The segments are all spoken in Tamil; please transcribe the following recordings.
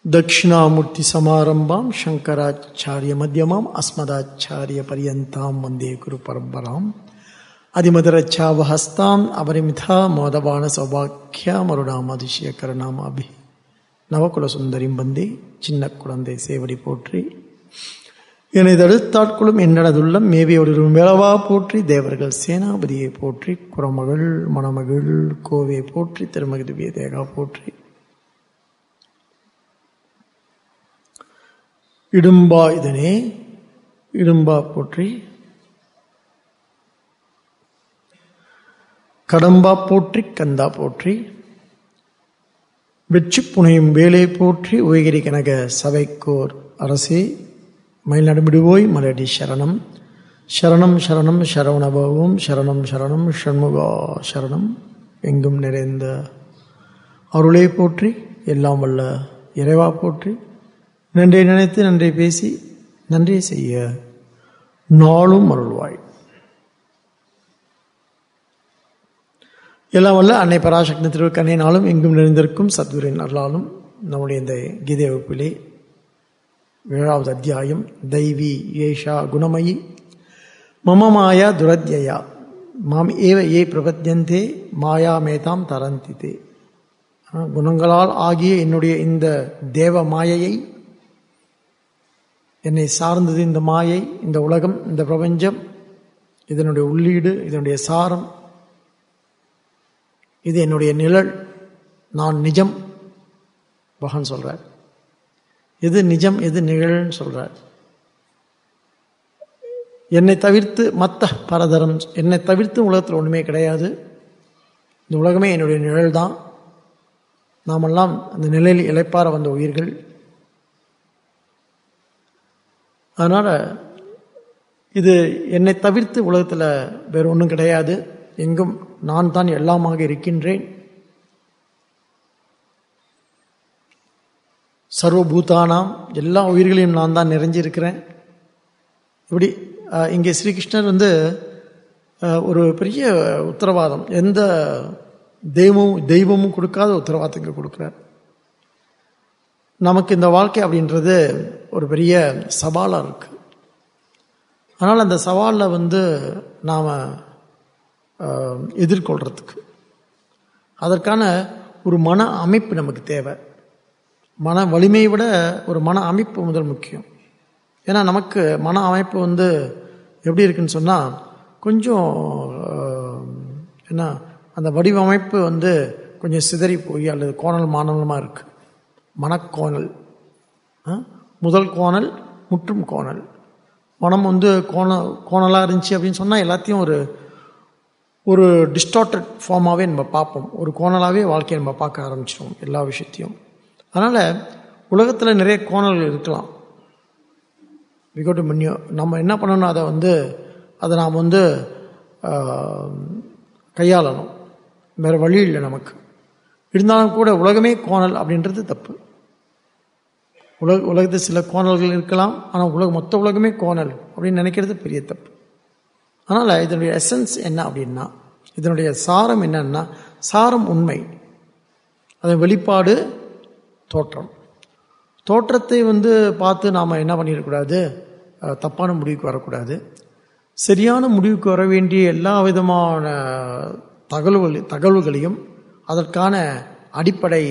దక్షిణామూర్తి సమారంభాం శంకరాచార్య మధ్యమాం అస్మదాచార్య పర్యంతాం వందే గురు పరంపరాం அதிமதுரச்சாவஹஸ்தாம் அபரிமிதா மோதபான சௌபாக்கியா மருடாமதிஷய கருணாமாபி நவகுல சுந்தரிம் வந்தே சின்ன குழந்தை சேவடி போற்றி என்னை தடுத்தாட்களும் என்னடதுள்ளம் மேவியோடும் வேளவா போற்றி தேவர்கள் சேனாபதியை போற்றி குரமகள் மணமகள் கோவை போற்றி திருமகிருவிய தேகா போற்றி இடும்பா இதனே இடும்பா போற்றி கடம்பா போற்றி கந்தா போற்றி வெற்றி புனையும் வேலை போற்றி உயகிரி கனக சபைக்கோர் அரசே மயில்நடுமிடுவோய் மலடி சரணம் சரணம் சரணம் சரவணபவம் சரணம் சரணம் ஷண்முகா சரணம் எங்கும் நிறைந்த அருளே போற்றி எல்லாம் வல்ல இறைவா போற்றி நன்றை நினைத்து நன்றை பேசி நன்றி செய்ய நாளும் அருள்வாய் எல்லாம் வல்ல அன்னை பராசக்தி திருக்கண்ணினாலும் எங்கும் நிறைந்திருக்கும் சத்குரின் அருளாலும் நம்முடைய இந்த கீதை வகுப்பிலே ஏழாவது அத்தியாயம் தெய்வி ஏஷா குணமயி மம மாயா துரத்யா மாம் ஏவ ஏ பிரபத்தியந்தே மாயா மேதாம் தரந்திதே குணங்களால் ஆகிய என்னுடைய இந்த தேவ மாயையை என்னை சார்ந்தது இந்த மாயை இந்த உலகம் இந்த பிரபஞ்சம் இதனுடைய உள்ளீடு இதனுடைய சாரம் இது என்னுடைய நிழல் நான் நிஜம் பகவான் சொல்றார் எது நிஜம் எது நிழல்னு சொல்றார் என்னை தவிர்த்து மத்த பரதரம் என்னை தவிர்த்து உலகத்தில் ஒன்றுமே கிடையாது இந்த உலகமே என்னுடைய நிழல் தான் நாமெல்லாம் அந்த நிலையில் இழைப்பார வந்த உயிர்கள் அதனால் இது என்னை தவிர்த்து உலகத்தில் வேறு ஒன்றும் கிடையாது எங்கும் நான் தான் எல்லாமாக இருக்கின்றேன் சர்வபூதானாம் எல்லா உயிர்களையும் நான் தான் நிறைஞ்சிருக்கிறேன் இப்படி இங்கே ஸ்ரீகிருஷ்ணர் வந்து ஒரு பெரிய உத்தரவாதம் எந்த தெய்வமும் தெய்வமும் கொடுக்காத உத்தரவாதத்துக்கு கொடுக்குறார் நமக்கு இந்த வாழ்க்கை அப்படின்றது ஒரு பெரிய சவாலாக இருக்கு அதனால் அந்த சவாலில் வந்து நாம் எதிர்கொள்றதுக்கு அதற்கான ஒரு மன அமைப்பு நமக்கு தேவை மன வலிமையை விட ஒரு மன அமைப்பு முதல் முக்கியம் ஏன்னா நமக்கு மன அமைப்பு வந்து எப்படி இருக்குன்னு சொன்னால் கொஞ்சம் என்ன அந்த வடிவமைப்பு வந்து கொஞ்சம் சிதறி போய் அல்லது கோணல் மாணலமாக இருக்கு மனக்கோணல் முதல் கோணல் முற்றும் கோணல் மனம் வந்து கோண கோணலாக இருந்துச்சு அப்படின்னு சொன்னால் எல்லாத்தையும் ஒரு ஒரு டிஸ்டார்டட் ஃபார்மாகவே நம்ம பார்ப்போம் ஒரு கோணலாகவே வாழ்க்கையை நம்ம பார்க்க ஆரம்பிச்சிடும் எல்லா விஷயத்தையும் அதனால் உலகத்தில் நிறைய கோணல்கள் இருக்கலாம் விகோட்டு மன்னியோ நம்ம என்ன பண்ணணும் அதை வந்து அதை நாம் வந்து கையாளணும் வேறு வழி இல்லை நமக்கு இருந்தாலும் கூட உலகமே கோணல் அப்படின்றது தப்பு உலக உலகத்தில் சில கோணல்கள் இருக்கலாம் ஆனால் உலக மொத்த உலகமே கோணல் அப்படின்னு நினைக்கிறது பெரிய தப்பு அதனால் இதனுடைய எசன்ஸ் என்ன அப்படின்னா இதனுடைய சாரம் என்னன்னா சாரம் உண்மை அதன் வெளிப்பாடு தோற்றம் தோற்றத்தை வந்து பார்த்து நாம் என்ன பண்ணிடக்கூடாது தப்பான முடிவுக்கு வரக்கூடாது சரியான முடிவுக்கு வர வேண்டிய எல்லா விதமான தகவல்கள் தகவல்களையும் அதற்கான அடிப்படை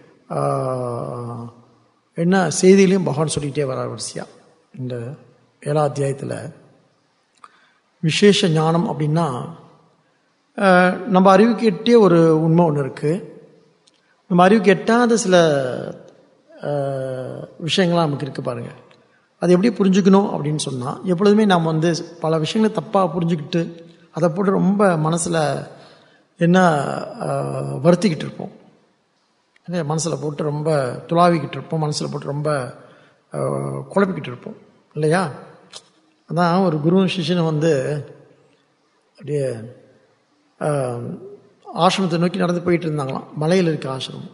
என்ன செய்தியிலையும் பகவான் சொல்லிகிட்டே வர வரிசையா இந்த ஏழாம் அத்தியாயத்தில் விசேஷ ஞானம் அப்படின்னா நம்ம அறிவுக்கு எட்டிய ஒரு உண்மை ஒன்று இருக்குது நம்ம அறிவுக்கு எட்டாத சில விஷயங்கள்லாம் நமக்கு இருக்குது பாருங்கள் அது எப்படி புரிஞ்சுக்கணும் அப்படின்னு சொன்னால் எப்பொழுதுமே நாம் வந்து பல விஷயங்களை தப்பாக புரிஞ்சுக்கிட்டு அதை போட்டு ரொம்ப மனசில் என்ன வருத்திக்கிட்டு இருப்போம் மனசில் போட்டு ரொம்ப துளாவிக்கிட்டு இருப்போம் மனசில் போட்டு ரொம்ப குழப்பிக்கிட்டு இருப்போம் இல்லையா அதான் ஒரு குரு சிஷியனை வந்து அப்படியே ஆசிரமத்தை நோக்கி நடந்து போயிட்டு இருந்தாங்களாம் மலையில் இருக்க ஆசிரமம்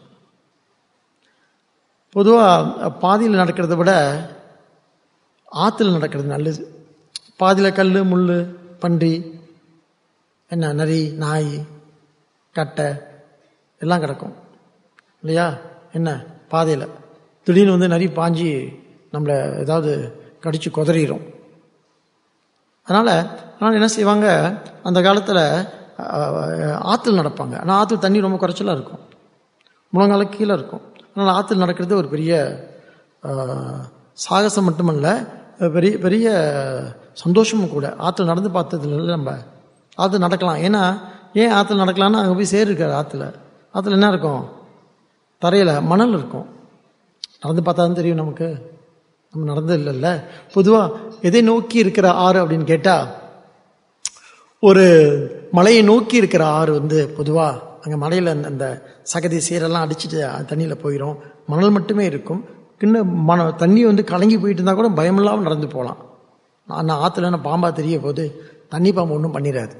பொதுவாக பாதியில் நடக்கிறத விட ஆற்றுல நடக்கிறது நல்லது பாதியில் கல் முள் பன்றி என்ன நரி நாய் கட்டை எல்லாம் கிடக்கும் இல்லையா என்ன பாதையில் திடீர்னு வந்து நிறைய பாஞ்சி நம்மளை ஏதாவது கடிச்சு குதறிடும் அதனால் அதனால் என்ன செய்வாங்க அந்த காலத்தில் ஆற்றுல நடப்பாங்க ஆனால் ஆற்றுல தண்ணி ரொம்ப குறைச்சலாக இருக்கும் முழங்கால கீழே இருக்கும் அதனால் ஆற்றுல நடக்கிறது ஒரு பெரிய ஆஹ், சாகசம் மட்டுமல்ல பெரிய பெரிய சந்தோஷமும் கூட ஆற்றுல நடந்து பார்த்ததுல நம்ம ஆற்றுல நடக்கலாம் ஏன்னா ஏன் ஆற்றுல நடக்கலாம்னா அங்கே போய் சேர் இருக்காது ஆற்றுல ஆற்றுல என்ன இருக்கும் தரையில் மணல் இருக்கும் நடந்து பார்த்தா தான் தெரியும் நமக்கு நம்ம நடந்தது இல்லைல்ல பொதுவாக எதை நோக்கி இருக்கிற ஆறு அப்படின்னு கேட்டால் ஒரு மலையை நோக்கி இருக்கிற ஆறு வந்து பொதுவாக அங்கே மலையில் அந்த அந்த சகதி சீரெல்லாம் அடிச்சுட்டு தண்ணியில் போயிடும் மணல் மட்டுமே இருக்கும் கிண்ண மன தண்ணி வந்து கலங்கி போயிட்டு இருந்தால் கூட பயமில்லாமல் நடந்து போகலாம் ஆனால் ஆற்றுல நான் பாம்பா தெரிய போது தண்ணி பாம்பு ஒன்றும் பண்ணிடாது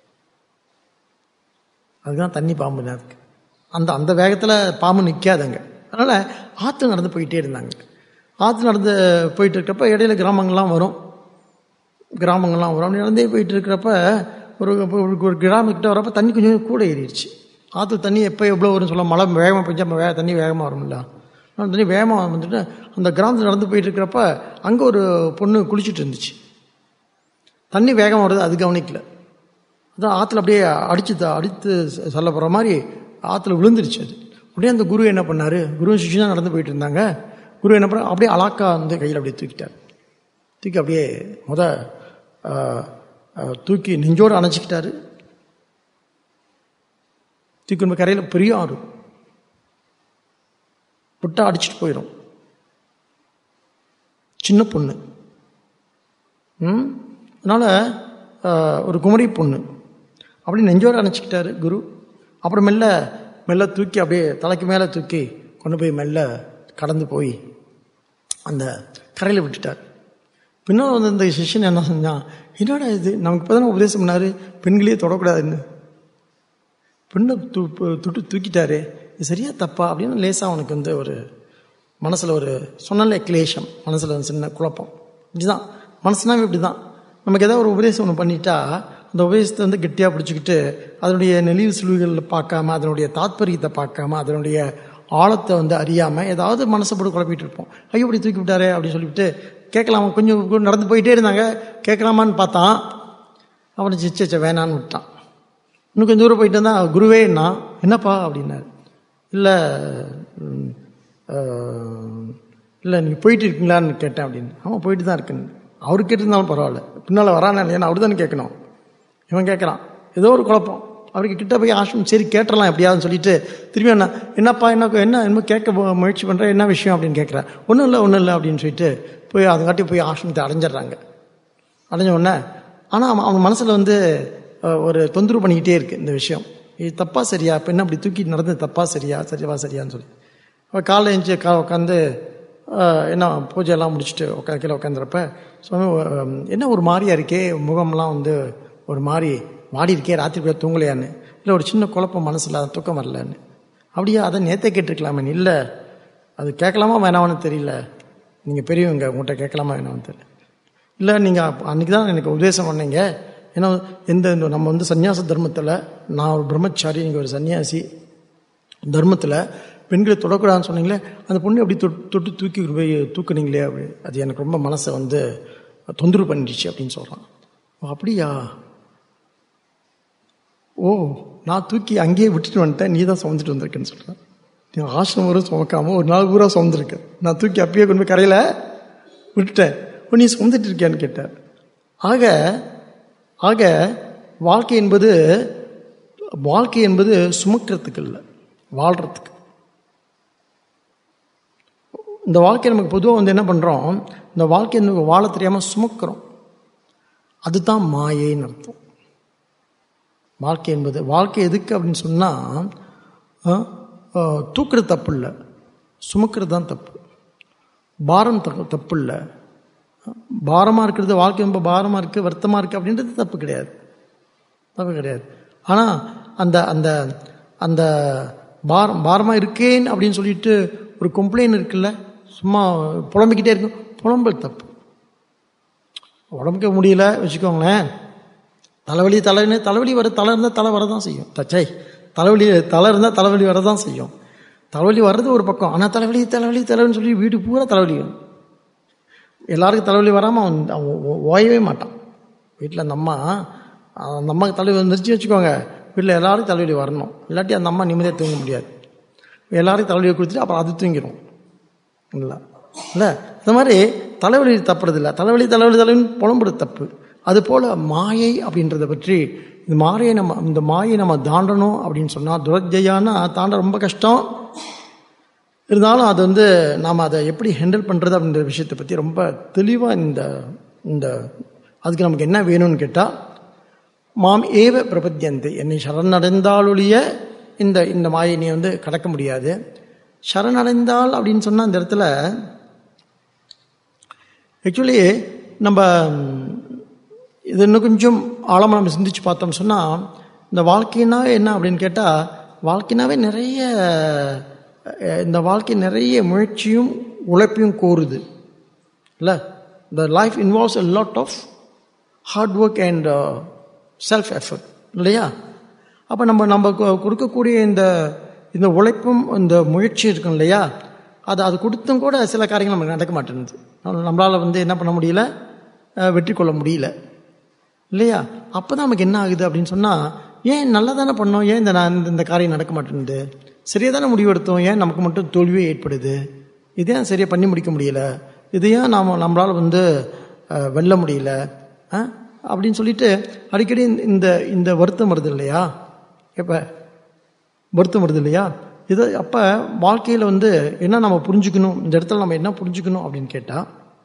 அதுதான் தண்ணி பாம்புன்னு அதுக்கு அந்த அந்த வேகத்தில் பாம்பு நிற்காதுங்க அதனால் ஆற்று நடந்து போயிட்டே இருந்தாங்க ஆற்று நடந்து போயிட்டு இருக்கிறப்ப இடையில கிராமங்கள்லாம் வரும் கிராமங்கள்லாம் வரும் அப்படி நடந்தே போயிட்டு இருக்கிறப்ப ஒரு ஒரு- ஒரு கிராமக்கிட்ட வரப்ப தண்ணி கொஞ்சம் கூட ஏறிடுச்சு ஆற்று தண்ணி எப்போ எவ்வளோ வரும்னு சொல்ல மழை வேகமாக பெஞ்சா வே தண்ணி வேகமாக வரும்ல அந்த தண்ணி வேகமாக வந்துட்டு அந்த கிராமத்தில் நடந்து போயிட்டு இருக்கிறப்ப அங்கே ஒரு பொண்ணு குளிச்சுட்டு இருந்துச்சு தண்ணி வேகமாக வருது அது கவனிக்கல அதான் ஆற்றுல அப்படியே அடிச்சு த- அடித்து செ- செல்ல போகிற மாதிரி ஆற்றுல விழுந்துருச்சு அது அப்படியே அந்த குரு என்ன பண்ணாரு குரு சிஷி தான் நடந்து போயிட்டு இருந்தாங்க குரு என்ன பண்ண அப்படியே அலாக்கா வந்து கையில் அப்படியே தூக்கிட்டார் தூக்கி அப்படியே முத ஆ, ஆ, தூக்கி நெஞ்சோடு அணைச்சிக்கிட்டாரு தூக்கி நம்ம கரையில் பெரிய ஆறு விட்டா அடிச்சிட்டு போயிடும் சின்ன பொண்ணு ம் அதனால் ஒரு குமரி பொண்ணு அப்படி நெஞ்சோடு அணைச்சிக்கிட்டாரு குரு அப்புறம் மெல்ல மெல்ல தூக்கி அப்படியே தலைக்கு மேலே தூக்கி கொண்டு போய் மெல்ல கடந்து போய் அந்த கரையில் விட்டுட்டார் பின்னால் வந்து இந்த சிஷ்யன் என்ன செஞ்சான் என்னடா இது நமக்கு இப்போ தானே உபதேசம் பண்ணாரு பெண்களையே தொடக்கூடாதுன்னு பெண்ணை தூ துட்டு தூக்கிட்டாரு இது சரியா தப்பா அப்படின்னு லேசாக அவனுக்கு வந்து ஒரு மனசில் ஒரு சொன்னாலே கிளேஷம் மனசில் ஒரு சின்ன குழப்பம் இப்படிதான் மனசுனாவே இப்படி தான் நமக்கு ஏதாவது ஒரு உபதேசம் ஒன்று பண்ணிட்டா அந்த உபதேசத்தை வந்து கெட்டியாக பிடிச்சிக்கிட்டு அதனுடைய நெளிவு சுழிவுகளில் பார்க்காம அதனுடைய தாத்பரியத்தை பார்க்காம அதனுடைய ஆழத்தை வந்து அறியாமல் ஏதாவது மனசை போட்டு குழப்பிட்டு இருப்போம் ஐயோ இப்படி தூக்கி விட்டாரே அப்படின்னு சொல்லிவிட்டு கேட்கலாமா கொஞ்சம் கூட நடந்து போயிட்டே இருந்தாங்க கேட்கலாமான்னு பார்த்தான் அவனை சிச்ச வேணான்னு விட்டான் இன்னும் கொஞ்சம் தூரம் போயிட்டு இருந்தா குருவே நான் என்னப்பா அப்படின்னாரு இல்லை ம், ஆஹ், இல்லை நீங்கள் போயிட்டு இருக்கீங்களான்னு கேட்டேன் அப்படின்னு அவன் போயிட்டு தான் இருக்குன்னு அவர் கேட்டிருந்தாலும் பரவாயில்ல பின்னால் வரானே இல்லையா அவர் தானே கேட்கணும் இவன் கேட்குறான் ஏதோ ஒரு குழப்பம் அவருக்கு கிட்ட போய் ஆசிரம் சரி கேட்டுறலாம் எப்படியாதுன்னு சொல்லிட்டு திரும்பி என்ன என்னப்பா என்ன என்ன என்ன கேட்க போ- முயற்சி பண்ணுற என்ன விஷயம் அப்படின்னு கேட்குறேன் ஒன்றும் இல்லை ஒன்றும் இல்லை அப்படின்னு சொல்லிட்டு போய் அதுங்காட்டி போய் ஆசிரமத்தை அடைஞ்சிடுறாங்க அடைஞ்ச உடனே ஆனால் அவன் அவன் மனசில் வந்து அஹ், ஒரு தொந்தரவு பண்ணிக்கிட்டே இருக்கு இந்த விஷயம் இது தப்பா சரியா இப்போ என்ன அப்படி தூக்கி நடந்தது தப்பா சரியா சரிவா சரியான்னு சொல்லி அவன் காலைல எழுந்து கா உட்காந்து என்ன பூஜை எல்லாம் முடிச்சுட்டு உட்கா கீழே உட்காந்துறப்ப சுவாமி அஹ், என்ன ஒரு மாதிரியா இருக்கே முகம்லாம் வந்து ஒரு மாதிரி வாடி இருக்கே ராத்திரி கூட தூங்கலையான்னு இல்லை ஒரு சின்ன குழப்பம் மனசில் அது தூக்கம் வரலன்னு அப்படியா அதை நேத்தே கேட்டிருக்கலாமே இல்லை அது கேட்கலாமா வேணாமான்னு தெரியல நீங்கள் பெரியவங்க உங்கள்கிட்ட கேட்கலாமா வேணாமான்னு தெரியல இல்லை நீங்கள் அன்றைக்கி தான் எனக்கு உபதேசம் பண்ணீங்க ஏன்னா எந்த இந்த நம்ம வந்து சன்னியாச தர்மத்தில் நான் ஒரு பிரம்மச்சாரி நீங்கள் ஒரு சன்னியாசி தர்மத்தில் பெண்களை தொடக்கூடாதுன்னு சொன்னீங்களே அந்த பொண்ணு அப்படி தொட்டு தொட்டு தூக்கி போய் தூக்குனீங்களே அப்படி அது எனக்கு ரொம்ப மனசை வந்து தொந்தரவு பண்ணிடுச்சு அப்படின்னு சொல்கிறான் ஓ அப்படியா ஓ நான் தூக்கி அங்கேயே விட்டுட்டு வந்துட்டேன் நீ தான் சுமந்துட்டு வந்திருக்கேன்னு சொல்கிறேன் நீ ஆசிரமம் வரும் சுமக்காம ஒரு நாள் பூரா சுமந்துருக்க நான் தூக்கி அப்பயே கொண்டு போய் கரையில் விட்டுட்டேன் ஓ நீ சுமந்துட்டு இருக்கியான்னு கேட்டார் ஆக ஆக வாழ்க்கை என்பது வாழ்க்கை என்பது சுமக்கிறதுக்கு இல்லை வாழ்றதுக்கு இந்த வாழ்க்கை நமக்கு பொதுவாக வந்து என்ன பண்ணுறோம் இந்த வாழ்க்கை நமக்கு வாழ தெரியாமல் சுமக்கிறோம் அதுதான் மாயைன்னு அர்த்தம் வாழ்க்கை என்பது வாழ்க்கை எதுக்கு அப்படின்னு சொன்னால் தூக்குறது தப்பு இல்லை சுமக்கிறது தான் தப்பு பாரம் த தப்பு இல்லை பாரமாக இருக்கிறது வாழ்க்கை ரொம்ப பாரமாக இருக்குது வருத்தமாக இருக்குது அப்படின்றது தப்பு கிடையாது தப்பு கிடையாது ஆனால் அந்த அந்த அந்த பாரம் பாரமாக இருக்கேன் அப்படின்னு சொல்லிட்டு ஒரு கம்ப்ளைண்ட் இருக்குல்ல சும்மா புலம்பிக்கிட்டே இருக்கும் புலம்பல் தப்பு உடம்புக்க முடியல வச்சுக்கோங்களேன் தலைவலி தலைன்னு தலைவலி வர தலை இருந்தால் தலை வரதான் செய்யும் தச்சை தலைவலி தலை இருந்தால் தலைவலி வரதான் செய்யும் தலைவலி வர்றது ஒரு பக்கம் ஆனால் தலைவலி தலைவலி தலைவலின்னு சொல்லி வீட்டுக்கு பூரா தலைவலி வரும் எல்லாருக்கும் தலைவலி வராமல் அவன் அவன் ஓ- ஓயவே மாட்டான் வீட்டில் அந்த அம்மா அந்த அம்மாவுக்கு தலைவலி வந்துருச்சு வச்சுக்கோங்க வீட்டில் எல்லாருக்கும் தலைவலி வரணும் இல்லாட்டி அந்த அம்மா நிம்மதியாக தூங்க முடியாது எல்லாருக்கும் தலைவலியை கொடுத்துட்டு அப்புறம் அது தூங்கிடும் இல்லை இல்லை இந்த மாதிரி தலைவலி தப்புறது இல்லை தலைவலி தலைவலி தலைவலின்னு புலம்புறது தப்பு அது போல் மாயை அப்படின்றத பற்றி இந்த மாயை நம்ம இந்த மாயை நம்ம தாண்டணும் அப்படின்னு சொன்னால் துரஜயானா தாண்ட ரொம்ப கஷ்டம் இருந்தாலும் அது வந்து நாம் அதை எப்படி ஹேண்டில் பண்ணுறது அப்படின்ற விஷயத்தை பற்றி ரொம்ப தெளிவாக இந்த இந்த அதுக்கு நமக்கு என்ன வேணும்னு கேட்டால் மாம் ஏவ பிரபத்தியந்தை என்னை சரணடைந்தாலொழிய இந்த இந்த மாயை நீ வந்து கடக்க முடியாது சரணடைந்தால் அப்படின்னு சொன்னால் அந்த இடத்துல ஆக்சுவலி நம்ம ம், இது இன்னும் கொஞ்சம் ஆழமாக நம்ம சிந்திச்சு பார்த்தோம் சொன்னால் இந்த வாழ்க்கைனா என்ன அப்படின்னு கேட்டால் வாழ்க்கைனாவே நிறைய அஹ், இந்த வாழ்க்கை நிறைய முயற்சியும் உழைப்பையும் கோருது இல்லை the life involves a lot of hard work and self effort இல்லையா அப்போ நம்ம நம்ம கொ- கொடுக்கக்கூடிய இந்த இந்த உழைப்பும் இந்த முயற்சி இருக்கும் இல்லையா அது அது கொடுத்தும் கூட சில காரியங்கள் நமக்கு நடக்க மாட்டேங்குது நம்ம- நம்மளால வந்து என்ன பண்ண முடியல அஹ், வெற்றி கொள்ள முடியல இல்லையா அப்போ தான் நமக்கு என்ன ஆகுது அப்படின்னு சொன்னால் ஏன் நல்லா தானே பண்ணோம் ஏன் இந்த நான் இந்த- இந்த காரியம் நடக்க மாட்டேங்குது சரியாக தானே முடிவெடுத்தோம் ஏன் நமக்கு மட்டும் தோல்வியே ஏற்படுது இதே ஏன் சரியாக பண்ணி முடிக்க முடியல இது ஏன் நாம் நம்மளால் வந்து அஹ், வெல்ல முடியல ஆ? அப்படின்னு சொல்லிட்டு அடிக்கடி இந்த- இந்த இந்த வருத்தம் வருது இல்லையா எப்போ வருத்தம் வருது இல்லையா இது அப்போ வாழ்க்கையில் வந்து என்ன நம்ம புரிஞ்சுக்கணும் இந்த இடத்துல நம்ம என்ன புரிஞ்சுக்கணும் அப்படின்னு கேட்டால்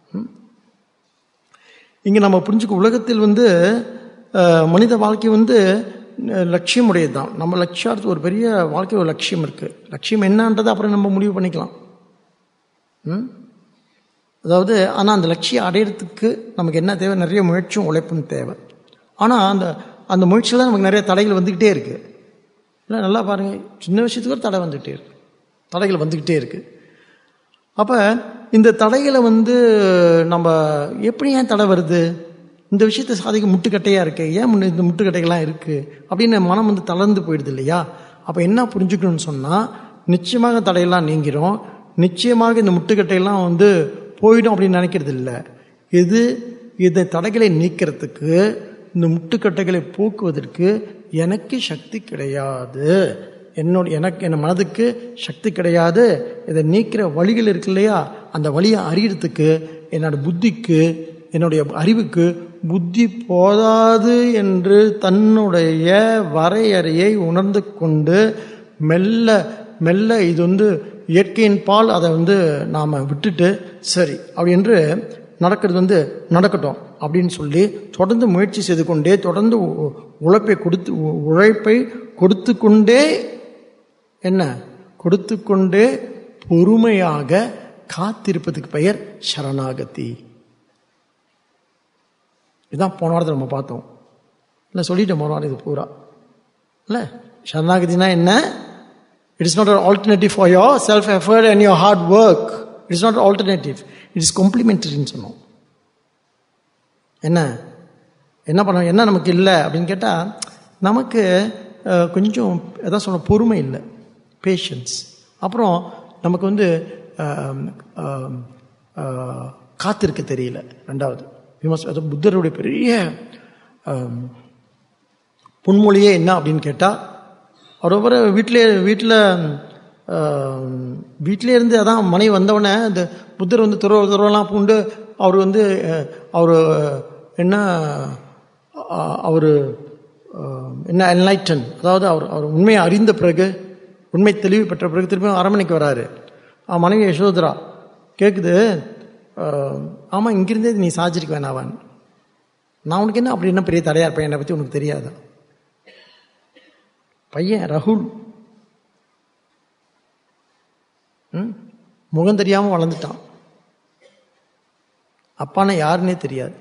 இங்கே நம்ம புரிஞ்சுக்க உலகத்தில் வந்து அஹ், மனித வாழ்க்கை வந்து அஹ், லட்சியம் உடையது தான் நம்ம லட்சியார்த்தம் ஒரு பெரிய வாழ்க்கை ஒரு லட்சியம் இருக்குது லட்சியம் என்னன்றதை அப்புறம் நம்ம முடிவு பண்ணிக்கலாம் ம்? அதாவது ஆனால் அந்த லட்சியம் அடையிறதுக்கு நமக்கு என்ன தேவை நிறைய முயற்சியும் உழைப்பும் தேவை ஆனால் அந்த அந்த முயற்சியில் தான் நமக்கு நிறைய தடைகள் வந்துக்கிட்டே இருக்குது இல்லை நல்லா பாருங்கள் சின்ன விஷயத்துக்கு ஒரு தடை வந்துக்கிட்டே இருக்கு தடைகள் வந்துக்கிட்டே இருக்குது அப்போ இந்த தடைகளை வந்து நம்ம எப்படி ஏன் தடை வருது இந்த விஷயத்தை சாதிக்க முட்டுக்கட்டையாக இருக்கு ஏன் முன்ன இந்த முட்டுக்கட்டைகள்லாம் இருக்குது அப்படின்னு மனம் வந்து தளர்ந்து போயிடுது இல்லையா அப்போ என்ன புரிஞ்சுக்கணும்னு சொன்னால் நிச்சயமாக தடையெல்லாம் நீங்கிரும் நிச்சயமாக இந்த முட்டுக்கட்டையெல்லாம் வந்து போயிடும் அப்படின்னு நினைக்கிறது இல்லை இது இந்த தடைகளை நீக்கிறதுக்கு இந்த முட்டுக்கட்டைகளை போக்குவதற்கு எனக்கு சக்தி கிடையாது என்னோட எனக்கு என் மனதுக்கு சக்தி கிடையாது இதை நீக்கிற வழிகள் இருக்கு இல்லையா அந்த வழியை அறியறதுக்கு என்னோட புத்திக்கு என்னுடைய அறிவுக்கு புத்தி போதாது என்று தன்னுடைய வரையறையை உணர்ந்து கொண்டு மெல்ல மெல்ல இது வந்து இயற்கையின் பால் அதை வந்து நாம் விட்டுட்டு சரி அப்படி என்று நடக்கிறது வந்து நடக்கட்டும் அப்படின்னு சொல்லி தொடர்ந்து முயற்சி செய்து கொண்டே தொடர்ந்து உ- உழைப்பை கொடுத்து உ- உழைப்பை கொடுத்து கொண்டே என்ன கொடுத்து கொண்டே பொறுமையாக காத்திருப்பதுக்கு பெயர் சரணாகதி இதுதான் போன வாரத்தில் நம்ம பார்த்தோம் இல்லை சொல்லிட்டோம் போன வாரம் இது பூரா இல்லை சரணாகதினா என்ன it is not an alternative for your self effort and your hard work it is not alternative it is காம்ப்ளிமெண்டரின்னு சொன்னோம் என்ன என்ன பண்ண என்ன நமக்கு இல்லை அப்படின்னு கேட்டால் நமக்கு அஹ், கொஞ்சம் எதாவது சொல்ல பொறுமை இல்லை பேஷன்ஸ் அப்புறம் நமக்கு வந்து ஆம், ஆம், ஆ, காத்திருக்க தெரியல ரெண்டாவது விமர்ச அது புத்தருடைய பெரிய ஆம், பொன்மொழியே என்ன அப்படின்னு கேட்டால் அவர் ஒவ்வொரு வீட்டிலே வீட்டில் வீட்டிலே இருந்து அதான் மனைவி வந்தவொடனே இந்த புத்தர் வந்து துறவு துறவெல்லாம் பூண்டு அவர் வந்து அவர் என்ன அவர் என்ன என்லைட்டன் அதாவது அவர் அவர் உண்மையை அறிந்த பிறகு உண்மை தெளிவு பெற்ற பிறகு திரும்ப அரண்மனைக்கு வராரு அவன் மனைவி யசோதரா கேட்குது ஆமாம் இங்கிருந்தே நீ சாதிச்சிருக்க வேணாவான் நான் உனக்கு என்ன அப்படி என்ன பெரிய தடையா இருப்பேன் என்னை பற்றி உனக்கு தெரியாதா பையன் ரகுல் ம்? முகம் தெரியாமல் வளர்ந்துட்டான் அப்பானா யாருன்னே தெரியாது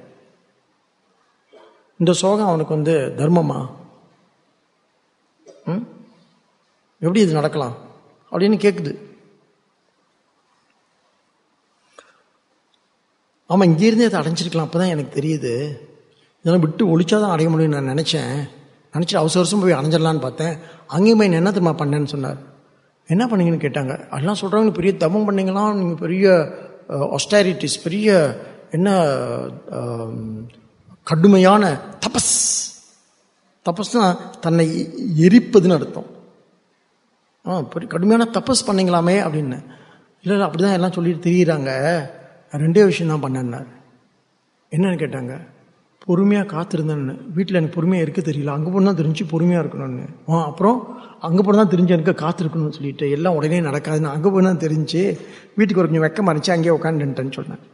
இந்த சோகம் அவனுக்கு வந்து தர்மமா ம்? எப்படி இது நடக்கலாம் அப்படின்னு கேட்குது ஆமாம் இங்கேருந்தே அதை அடைஞ்சிருக்கலாம் அப்போ தான் எனக்கு தெரியுது இதெல்லாம் விட்டு ஒழிச்சாதான் அடைய முடியும்னு நான் நினச்சேன் நினச்சி அவசர அவசரம் போய் அடைஞ்சிடலான்னு பார்த்தேன் அங்கேயும் போய் நான் என்ன தெரியுமா பண்ணேன்னு சொன்னார் என்ன பண்ணீங்கன்னு கேட்டாங்க எல்லாம் சொல்கிறாங்க பெரிய தபம் பண்ணீங்களா நீங்கள் பெரிய ஒஸ்டாரிட்டிஸ் பெரிய என்ன அஹ், கடுமையான தபஸ் தபஸ்னா தன்னை எரிப்பதுன்னு அர்த்தம் ஆ பெரிய கடுமையான தபஸ் பண்ணீங்களாமே அப்படின்னு இல்லை இல்லை அப்படி தான் எல்லாம் சொல்லிட்டு திரியிறாங்க ரெண்டே விஷயம் தான் பண்ணேன்னார் என்னன்னு கேட்டாங்க பொறுமையாக காத்திருந்தேன்னு வீட்டில் எனக்கு பொறுமையாக இருக்க தெரியல அங்கே போனால் தான் தெரிஞ்சு பொறுமையாக இருக்கணும்னு ஆ அப்புறம் அங்கே போனால் தான் தெரிஞ்சு எனக்கு காத்திருக்கணும்னு சொல்லிட்டு எல்லாம் உடனே நடக்காதுன்னு அங்கே போய் தான் தெரிஞ்சு வீட்டுக்கு ஒரு கொஞ்சம் வெக்கமாக இருந்துச்சு அங்கேயே உட்காந்துட்டேன்னு சொன்னேன்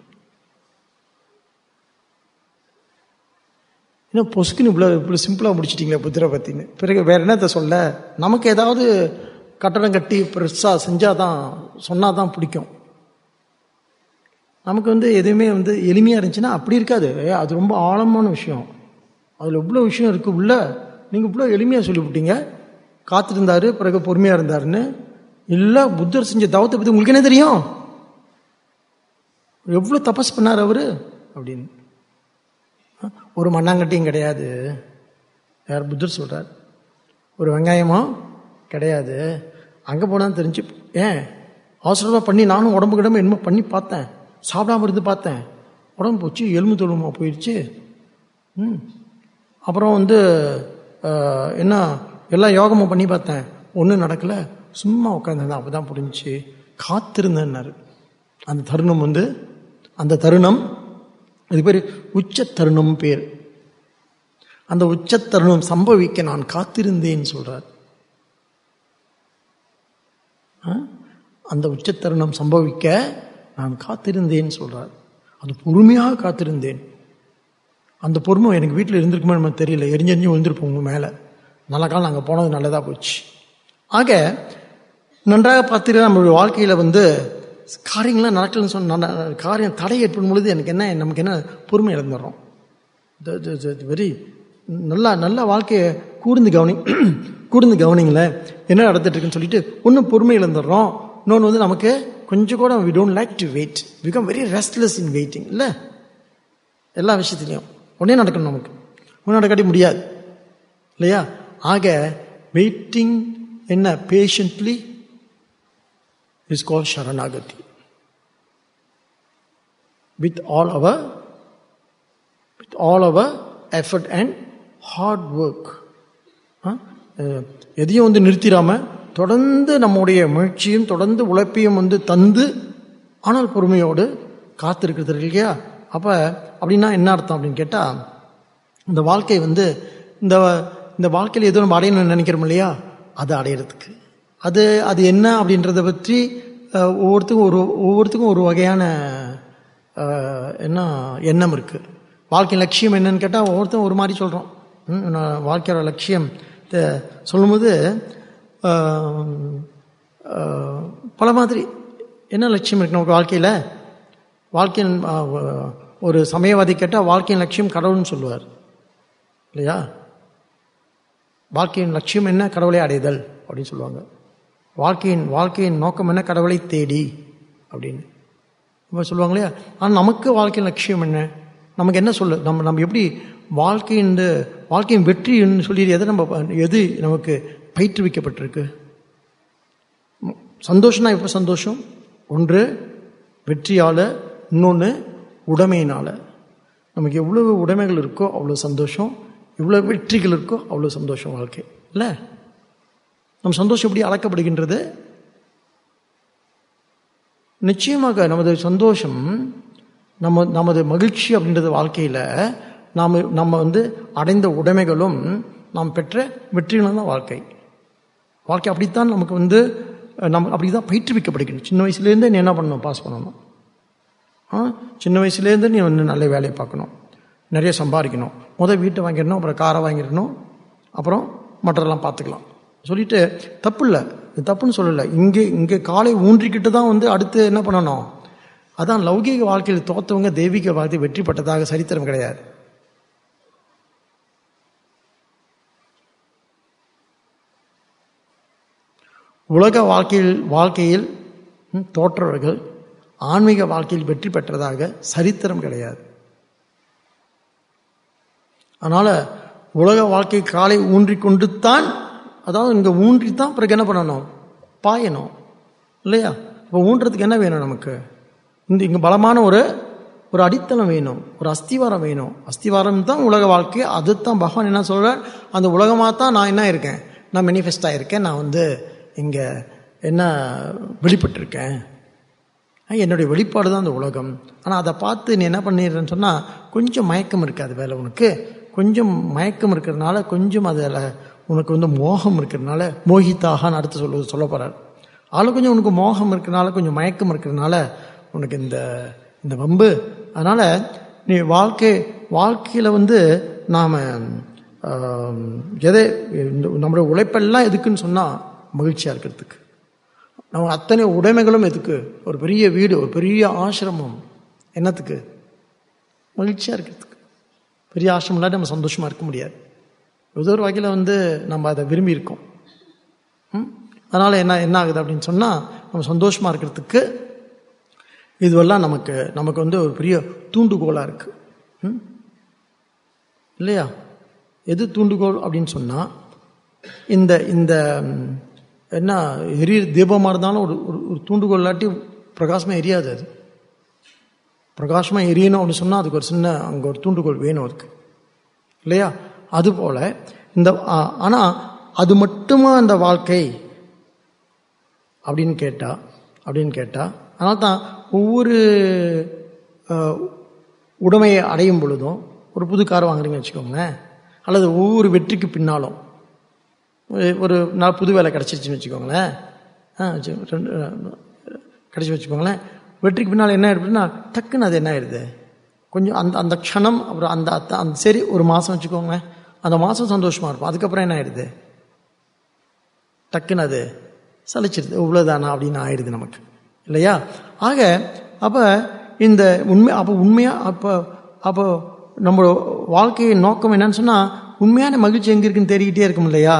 இன்னும் பொசுக்குன்னு இவ்வளோ இவ்வளோ சிம்பிளாக முடிச்சிட்டிங்களே புத்திரை பற்றின்னு பிறகு வேற என்னத்தை சொல்ல நமக்கு ஏதாவது கட்டடம் கட்டி பெருசாக செஞ்சால் தான் சொன்னால் தான் பிடிக்கும் நமக்கு வந்து எதுவுமே வந்து எளிமையாக இருந்துச்சுன்னா அப்படி இருக்காது அது ரொம்ப ஆழமான விஷயம் அதில் இவ்வளோ விஷயம் இருக்குது உள்ள நீங்கள் இவ்வளோ எளிமையாக சொல்லிவிட்டீங்க காத்திருந்தாரு பிறகு பொறுமையாக இருந்தாருன்னு இல்லை புத்தர் செஞ்ச தவத்தை பற்றி உங்களுக்கு என்ன தெரியும் எவ்வளோ தபஸ் பண்ணார் அவரு அப்படின்னு ஒரு மண்ணாங்கட்டியும் கிடையாது யார் புத்தர் சொல்றார் ஒரு வெங்காயமும் கிடையாது அங்கே போனால் தெரிஞ்சு ஏன் அவசரமாக பண்ணி நானும் உடம்பு கிடம்பு என்னமோ பண்ணி பார்த்தேன் சாப்பிடாம இருந்து பார்த்தேன் உடம்பு போச்சு எலும்பு தொழுமா போயிடுச்சு ம் அப்புறம் வந்து அஹ், என்ன எல்லாம் யோகமும் பண்ணி பார்த்தேன் ஒன்றும் நடக்கல சும்மா உட்காந்துருந்தேன் அப்போ தான் புரிஞ்சுச்சு காத்திருந்தேன்னாரு அந்த தருணம் வந்து அந்த தருணம் இது பேர் உச்ச தருணம் பேர் அந்த உச்ச தருணம் சம்பவிக்க நான் காத்திருந்தேன் சொல்றார் ஆ? அந்த உச்ச தருணம் சம்பவிக்க நான் காத்திருந்தேன் சொல்றார் அது பொறுமையாக காத்திருந்தேன் அந்த பொறுமை எனக்கு வீட்டில் இருந்திருக்குமே நமக்கு தெரியல எரிஞ்செறிஞ்சு விழுந்திருப்போம் உங்க மேலே நல்ல காலம் நாங்கள் போனது நல்லதாக போச்சு ஆக நன்றாக பார்த்துட்டு நம்மளுடைய வாழ்க்கையில் வந்து காரியங்கள்லாம் நடக்கலன்னு சொன்ன காரியம் தடை ஏற்படும் பொழுது எனக்கு என்ன நமக்கு என்ன பொறுமை இழந்துடுறோம் வெரி நல்லா நல்ல வாழ்க்கையை கூர்ந்து கவனி கூர்ந்து கவனிங்களேன் என்ன நடந்துட்டு இருக்குன்னு சொல்லிட்டு ஒன்றும் பொறுமை இழந்துடுறோம் இன்னொன்று வந்து நமக்கு கொஞ்சம் கூட we don't like to wait become very restless in waiting இல்லை எல்லா விஷயத்துலையும் உடனே நடக்கணும் நமக்கு ஒன்றும் நடக்காட்டி முடியாது இல்லையா ஆக வெயிட்டிங் என்ன பேஷண்ட்லி இஸ் கால் சரணாகதி with all our with all our effort and hard work எதையும் வந்து நிறுத்திடாம தொடர்ந்து நம்முடைய முயற்சியும் தொடர்ந்து உழைப்பையும் வந்து தந்து ஆனால் பொறுமையோடு காத்திருக்கிறது இல்லையா அப்போ அப்படின்னா என்ன அர்த்தம் அப்படின்னு கேட்டால் இந்த வாழ்க்கை வந்து இந்த இந்த வாழ்க்கையில் எதுவும் நம்ம அடையணும்னு நினைக்கிறோம் இல்லையா அதை அடையிறதுக்கு அது அது என்ன அப்படின்றத பற்றி அஹ், ஒவ்வொருத்துக்கும் ஒரு ஒவ்வொருத்துக்கும் ஒரு வகையான அஹ், என்ன எண்ணம் இருக்குது வாழ்க்கை லட்சியம் என்னன்னு கேட்டால் ஒவ்வொருத்தரும் ஒரு மாதிரி சொல்கிறோம் வாழ்க்கையோட லட்சியம் த- சொல்லும்போது அஹ், அஹ், பல மாதிரி என்ன லட்சியம் இருக்கு நமக்கு வாழ்க்கையில் வாழ்க்கையின் அஹ், ஒரு சமயவாதி கேட்டால் வாழ்க்கையின் லட்சியம் கடவுள்னு சொல்லுவார் இல்லையா வாழ்க்கையின் லட்சியம் என்ன கடவுளை அடைதல் அப்படின்னு சொல்லுவாங்க வாழ்க்கையின் வாழ்க்கையின் நோக்கம் என்ன கடவுளை தேடி அப்படின்னு இப்போ சொல்லுவாங்க இல்லையா ஆனால் நமக்கு வாழ்க்கையின் லட்சியம் என்ன நமக்கு என்ன சொல்லு நம்ம நம்ம எப்படி வாழ்க்கையின் வாழ்க்கையின் வெற்றின்னு சொல்லி எதை நம்ம எது நமக்கு பயிற்றுவிக்கப்பட்டிருக்கு ம், சந்தோஷம்னா எப்போ சந்தோஷம் ஒன்று வெற்றியால் இன்னொன்று உடைமையினால் நமக்கு எவ்வளவு உடைமைகள் இருக்கோ அவ்வளோ சந்தோஷம் எவ்வளோ வெற்றிகள் இருக்கோ அவ்வளோ சந்தோஷம் வாழ்க்கை இல்லை நம்ம சந்தோஷம் எப்படி அளக்கப்படுகின்றது நிச்சயமாக நமது சந்தோஷம் நம்ம நமது மகிழ்ச்சி அப்படின்றது வாழ்க்கையில் நாம் நம்ம வந்து அடைந்த உடைமைகளும் நாம் பெற்ற வெற்றிகளும் தான் வாழ்க்கை வாழ்க்கை அப்படித்தான் நமக்கு வந்து அஹ், நம்ம அப்படி தான் பயிற்றுவிக்கப்படுகிறது சின்ன வயசுலேருந்தே நீ என்ன பண்ணணும் பாஸ் பண்ணணும் ஆ சின்ன வயசுலேருந்து நீ வந்து நல்ல வேலையை பார்க்கணும் நிறைய சம்பாதிக்கணும் முதல் வீட்டை வாங்கிடணும் அப்புறம் காரை வாங்கிடணும் அப்புறம் மற்றதெல்லாம் பார்த்துக்கலாம் சொல்லிட்டு தப்பு இல்லை தப்புன்னு சொல்லலை இங்கே இங்கே காலை ஊன்றிக்கிட்டு தான் வந்து அடுத்து என்ன பண்ணணும் அதான் லௌகீக வாழ்க்கையில் தோத்தவங்க தெய்வீக வாழ்க்கை வெற்றி பெற்றதாக சரித்திரம் கிடையாது உலக வாழ்க்கையில் வாழ்க்கையில் ம், தோற்றவர்கள் ஆன்மீக வாழ்க்கையில் வெற்றி பெற்றதாக சரித்திரம் கிடையாது அதனால உலக வாழ்க்கை காலை ஊன்றி கொண்டு தான் அதாவது இங்கே ஊன்றி தான் பிறகு என்ன பண்ணணும் பாயணும் இல்லையா இப்போ ஊன்றதுக்கு என்ன வேணும் நமக்கு இந்த இங்கே பலமான ஒரு ஒரு அடித்தளம் வேணும் ஒரு அஸ்திவாரம் வேணும் அஸ்திவாரம் தான் உலக வாழ்க்கை அதுதான் பகவான் என்ன சொல்றார் அந்த உலகமாக தான் நான் என்ன இருக்கேன் நான் மெனிஃபெஸ்டாக இருக்கேன் நான் வந்து இங்கே என்ன வெளிப்பட்டிருக்கேன் ஆஹ் என்னுடைய வெளிப்பாடு தான் அந்த உலகம் ஆனால் அதை பார்த்து நீ என்ன பண்ணிடுறேன்னு சொன்னால் கொஞ்சம் மயக்கம் இருக்காது வேலை உனக்கு கொஞ்சம் மயக்கம் இருக்கிறதுனால கொஞ்சம் அதில் உனக்கு வந்து மோகம் இருக்கிறதுனால மோகித்தாகான்னு அடுத்து சொல்ல சொல்ல போகிறார் ஆளு கொஞ்சம் உனக்கு மோகம் இருக்கிறனால கொஞ்சம் மயக்கம் இருக்கிறதுனால உனக்கு இந்த இந்த வம்பு அதனால் நீ வாழ்க்கை வாழ்க்கையில் வந்து நாம் எதை இந்த நம்மளுடைய உழைப்பெல்லாம் எதுக்குன்னு சொன்னால் மகிழ்ச்சியாக இருக்கிறதுக்கு நம்ம அத்தனை உடைமைகளும் எதுக்கு ஒரு பெரிய வீடு ஒரு பெரிய ஆசிரமம் என்னத்துக்கு மகிழ்ச்சியாக இருக்கிறதுக்கு பெரிய ஆசிரமம் இல்லாட்டி நம்ம சந்தோஷமாக இருக்க முடியாது ஏதோ ஒரு வகையில் வந்து நம்ம அதை விரும்பி இருக்கோம் ம்? அதனால என்ன என்ன ஆகுது அப்படின்னு சொன்னால் நம்ம சந்தோஷமாக இருக்கிறதுக்கு இதுவெல்லாம் நமக்கு நமக்கு வந்து ஒரு பெரிய தூண்டுகோலாக இருக்கு ம்? இல்லையா எது தூண்டுகோல் அப்படின்னு சொன்னால் இந்த இந்த ம், என்ன எரிய தீபமாக இருந்தாலும் ஒரு ஒரு ஒரு தூண்டுகோல் இல்லாட்டி பிரகாசமாக எரியாது அது பிரகாசமாக எரியணும் அப்படின்னு சொன்னால் அதுக்கு ஒரு சின்ன அங்கே ஒரு தூண்டுகோல் வேணும் அதுக்கு இல்லையா அதுபோல இந்த ஆனால் அது மட்டுமா அந்த வாழ்க்கை அப்படின்னு கேட்டா அப்படின்னு கேட்டா அதனால தான் ஒவ்வொரு அஹ், உடைமையை அடையும் பொழுதும் ஒரு புது கார் வாங்குறீங்கன்னு வச்சுக்கோங்களேன் அல்லது ஒவ்வொரு வெற்றிக்கு பின்னாலும் ஒரு- ஒரு நாள் புது வேலை கிடச்சிருச்சுன்னு வச்சுக்கோங்களேன் ஆ சரி, ரெண்டு கிடச்சி வச்சுக்கோங்களேன் வெற்றிக்கு பின்னால் என்ன ஆயிடுதுன்னா டக்குன்னு அது என்ன ஆயிடுது கொஞ்சம் அந்த அந்த க்ஷணம் அப்புறம் அந்த அத்த- அந்த சரி ஒரு மாதம் வச்சுக்கோங்களேன் அந்த மாதம் சந்தோஷமாக இருக்கும் அதுக்கப்புறம் என்ன ஆயிடுது டக்குன்னு அது சலிச்சிருது இவ்வளோதானா அப்படின்னு ஆயிடுது நமக்கு இல்லையா ஆக அப்போ இந்த உண்மை அப்போ உண்மையாக அப்போ அப்போ நம்ம வாழ்க்கையின் நோக்கம் என்னன்னு சொன்னால் உண்மையான மகிழ்ச்சி எங்கே இருக்குன்னு தேடிக்கிட்டே இருக்கும் இல்லையா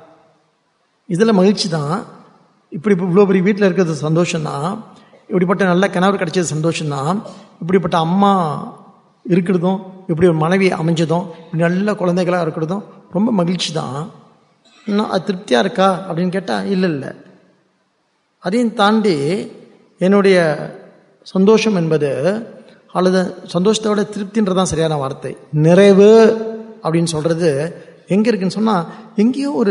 இதில் மகிழ்ச்சி தான் இப்படி இப்போ இவ்வளோ பெரிய வீட்டில் இருக்கிறது சந்தோஷம்தான் இப்படிப்பட்ட நல்ல கணவர் கிடைச்சது சந்தோஷம்தான் இப்படிப்பட்ட அம்மா இருக்கிறதும் இப்படி ஒரு மனைவி அமைஞ்சதும் இப்படி நல்ல குழந்தைகளாக இருக்கிறதும் ரொம்ப மகிழ்ச்சி தான் இன்னும் அது திருப்தியாக இருக்கா அப்படின்னு கேட்டால் இல்லை இல்லை அதையும் தாண்டி என்னுடைய சந்தோஷம் என்பது அல்லது சந்தோஷத்தை விட திருப்தின்றதான் சரியான வார்த்தை நிறைவு அப்படின்னு சொல்றது எங்கே இருக்குன்னு சொன்னால் எங்கேயோ ஒரு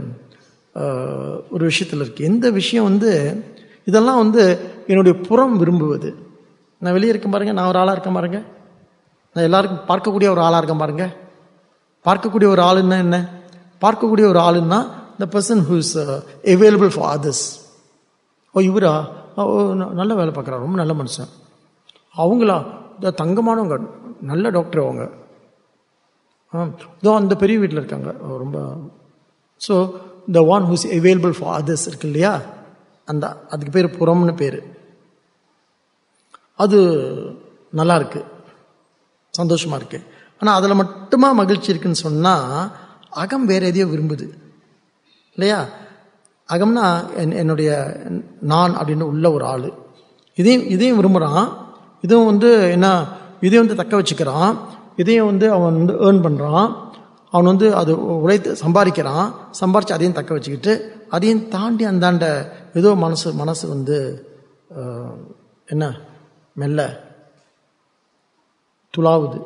அஹ், ஒரு விஷயத்தில் இருக்கு எந்த விஷயம் வந்து இதெல்லாம் வந்து என்னுடைய புறம் விரும்புவது நான் வெளியே இருக்கேன் பாருங்க நான் ஒரு ஆளாக இருக்கேன் பாருங்க நான் எல்லாருக்கும் பார்க்கக்கூடிய ஒரு ஆளாக இருக்கேன் பாருங்க பார்க்கக்கூடிய ஒரு ஆளுன்னா என்ன பார்க்கக்கூடிய ஒரு ஆளுன்னா the person who is available for others ஓ இவரா ஓ ஓ, ந- நல்ல வேலை பார்க்குறாரு ரொம்ப நல்ல மனுஷன் அவங்களா இந்த தங்கமானவங்க நல்ல டாக்டர் அவங்க ஆ இதோ அந்த பெரிய வீட்டில் இருக்காங்க ஓ, ரொம்ப so the one who's available for others இருக்கு இல்லையா அந்த அதுக்கு பேர் புறம்னு பேர் அது நல்லா இருக்கு சந்தோஷமா இருக்கு ஆனால் அதில் மட்டுமா மகிழ்ச்சி இருக்குன்னு சொன்னால் அகம் வேற எதையோ விரும்புது இல்லையா அகம்னா என் என்னுடைய நான் அப்படின்னு உள்ள ஒரு ஆள் இதையும் இதையும் விரும்புகிறான் இதுவும் வந்து என்ன இதையும் வந்து தக்க வச்சுக்கிறான் இதையும் வந்து அவன் வந்து ஏர்ன் பண்ணுறான் அவன் வந்து அது உழைத்து சம்பாதிக்கிறான் சம்பாரிச்சு அதையும் தக்க வச்சுக்கிட்டு அதையும் தாண்டி அந்தாண்ட ஏதோ மனசு மனசு வந்து அஹ், என்ன மெல்ல துளாவுது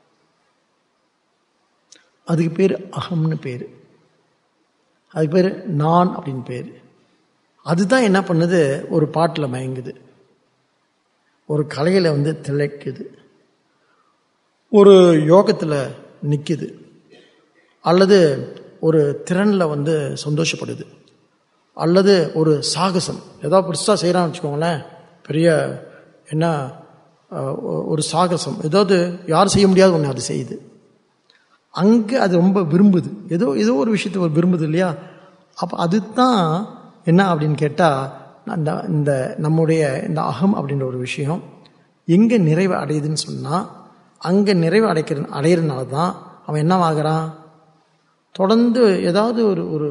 அதுக்கு பேர் அகம்னு பேர் அதுக்கு பேர் நான் அப்படின்னு பேர் அதுதான் என்ன பண்ணுது ஒரு பாட்டில் மயங்குது ஒரு கலையில் வந்து திளைக்குது ஒரு யோகத்தில் நிற்குது அல்லது ஒரு திறனில் வந்து சந்தோஷப்படுது அல்லது ஒரு சாகசம் ஏதாவது பெருசாக செய்கிறான்னு வச்சுக்கோங்களேன் பெரிய என்ன அஹ், ஒரு சாகசம் ஏதாவது யாரும் செய்ய முடியாத ஒன்று அது செய்யுது அங்கே அது ரொம்ப விரும்புது ஏதோ ஏதோ ஒரு விஷயத்தை ஒரு விரும்புது இல்லையா அப்போ அதுதான் என்ன அப்படின்னு கேட்டால் அந்த இந்த நம்முடைய இந்த அகம் அப்படின்ற ஒரு விஷயம் எங்கே நிறைவு அடையுதுன்னு சொன்னால் அங்கே நிறைவு அடைக்கிற அடையிறதுனால தான் அவன் என்னவாகிறான் தொடர்ந்து ஏதாவது ஒரு ஒரு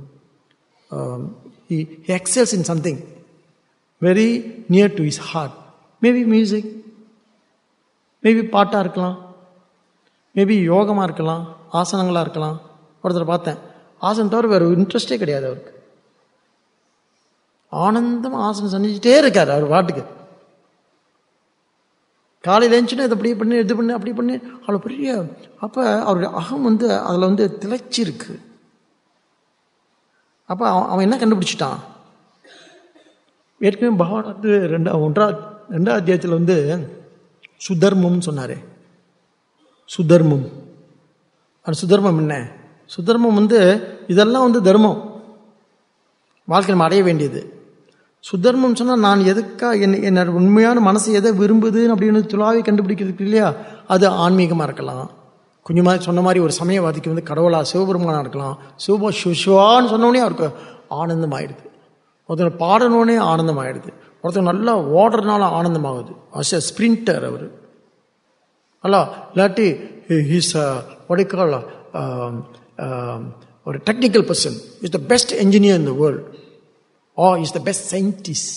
excels in something very near to his heart maybe music maybe பாட்டாக இருக்கலாம் மேபி யோகமாக இருக்கலாம் ஆசனங்களாக இருக்கலாம் ஒருத்தரை பார்த்தேன் ஆசனம் தவிர வேறு இன்ட்ரெஸ்டே கிடையாது அவருக்கு ஆனந்தமா ஆசனம் செஞ்சுட்டே இருக்காரு அவர் பாட்டுக்கு காலையில் எழுந்துச்சுன்னா இதை அப்படி பண்ணி இது பண்ணி அப்படி பண்ணி அவ்வளோ பெரிய அப்போ அவருடைய அகம் வந்து அதில் வந்து திளைச்சிருக்கு அப்போ அவன் அவன் என்ன கண்டுபிடிச்சிட்டான் ஏற்கனவே பகவான் வந்து ரெண்டா ஒன்றா ரெண்டாவது அத்தியாயத்தில் வந்து சுதர்மம்னு சொன்னார் சுதர்மம் அது சுதர்மம் என்ன சுதர்மம் வந்து இதெல்லாம் வந்து தர்மம் வாழ்க்கை நம்ம அடைய வேண்டியது சுதர்மம் சொன்னால் நான் எதுக்கா என் என்னோட உண்மையான மனசு எதை விரும்புதுன்னு அப்படின்னு துளாவி கண்டுபிடிக்கிறதுக்கு இல்லையா அது ஆன்மீகமாக இருக்கலாம் கொஞ்சமாக சொன்ன மாதிரி ஒரு சமயவாதிக்கு வந்து கடவுளா சிவபெருமானா இருக்கலாம் சிவபா சிவான்னு சொன்னோடனே அவருக்கு ஆனந்தம் ஆயிடுது ஒருத்தர் பாடணுன்னே ஆனந்தம் ஆயிடுது ஒருத்தர் நல்லா ஓடுறதுனால ஆனந்தமாகுது அஸ் எ ஸ்பிரிண்டர் அவர் அல்ல இல்லாட்டி ஹீஸ் ஒடைக்கால் ஒரு technical person is the best engineer in the world ah is the best scientist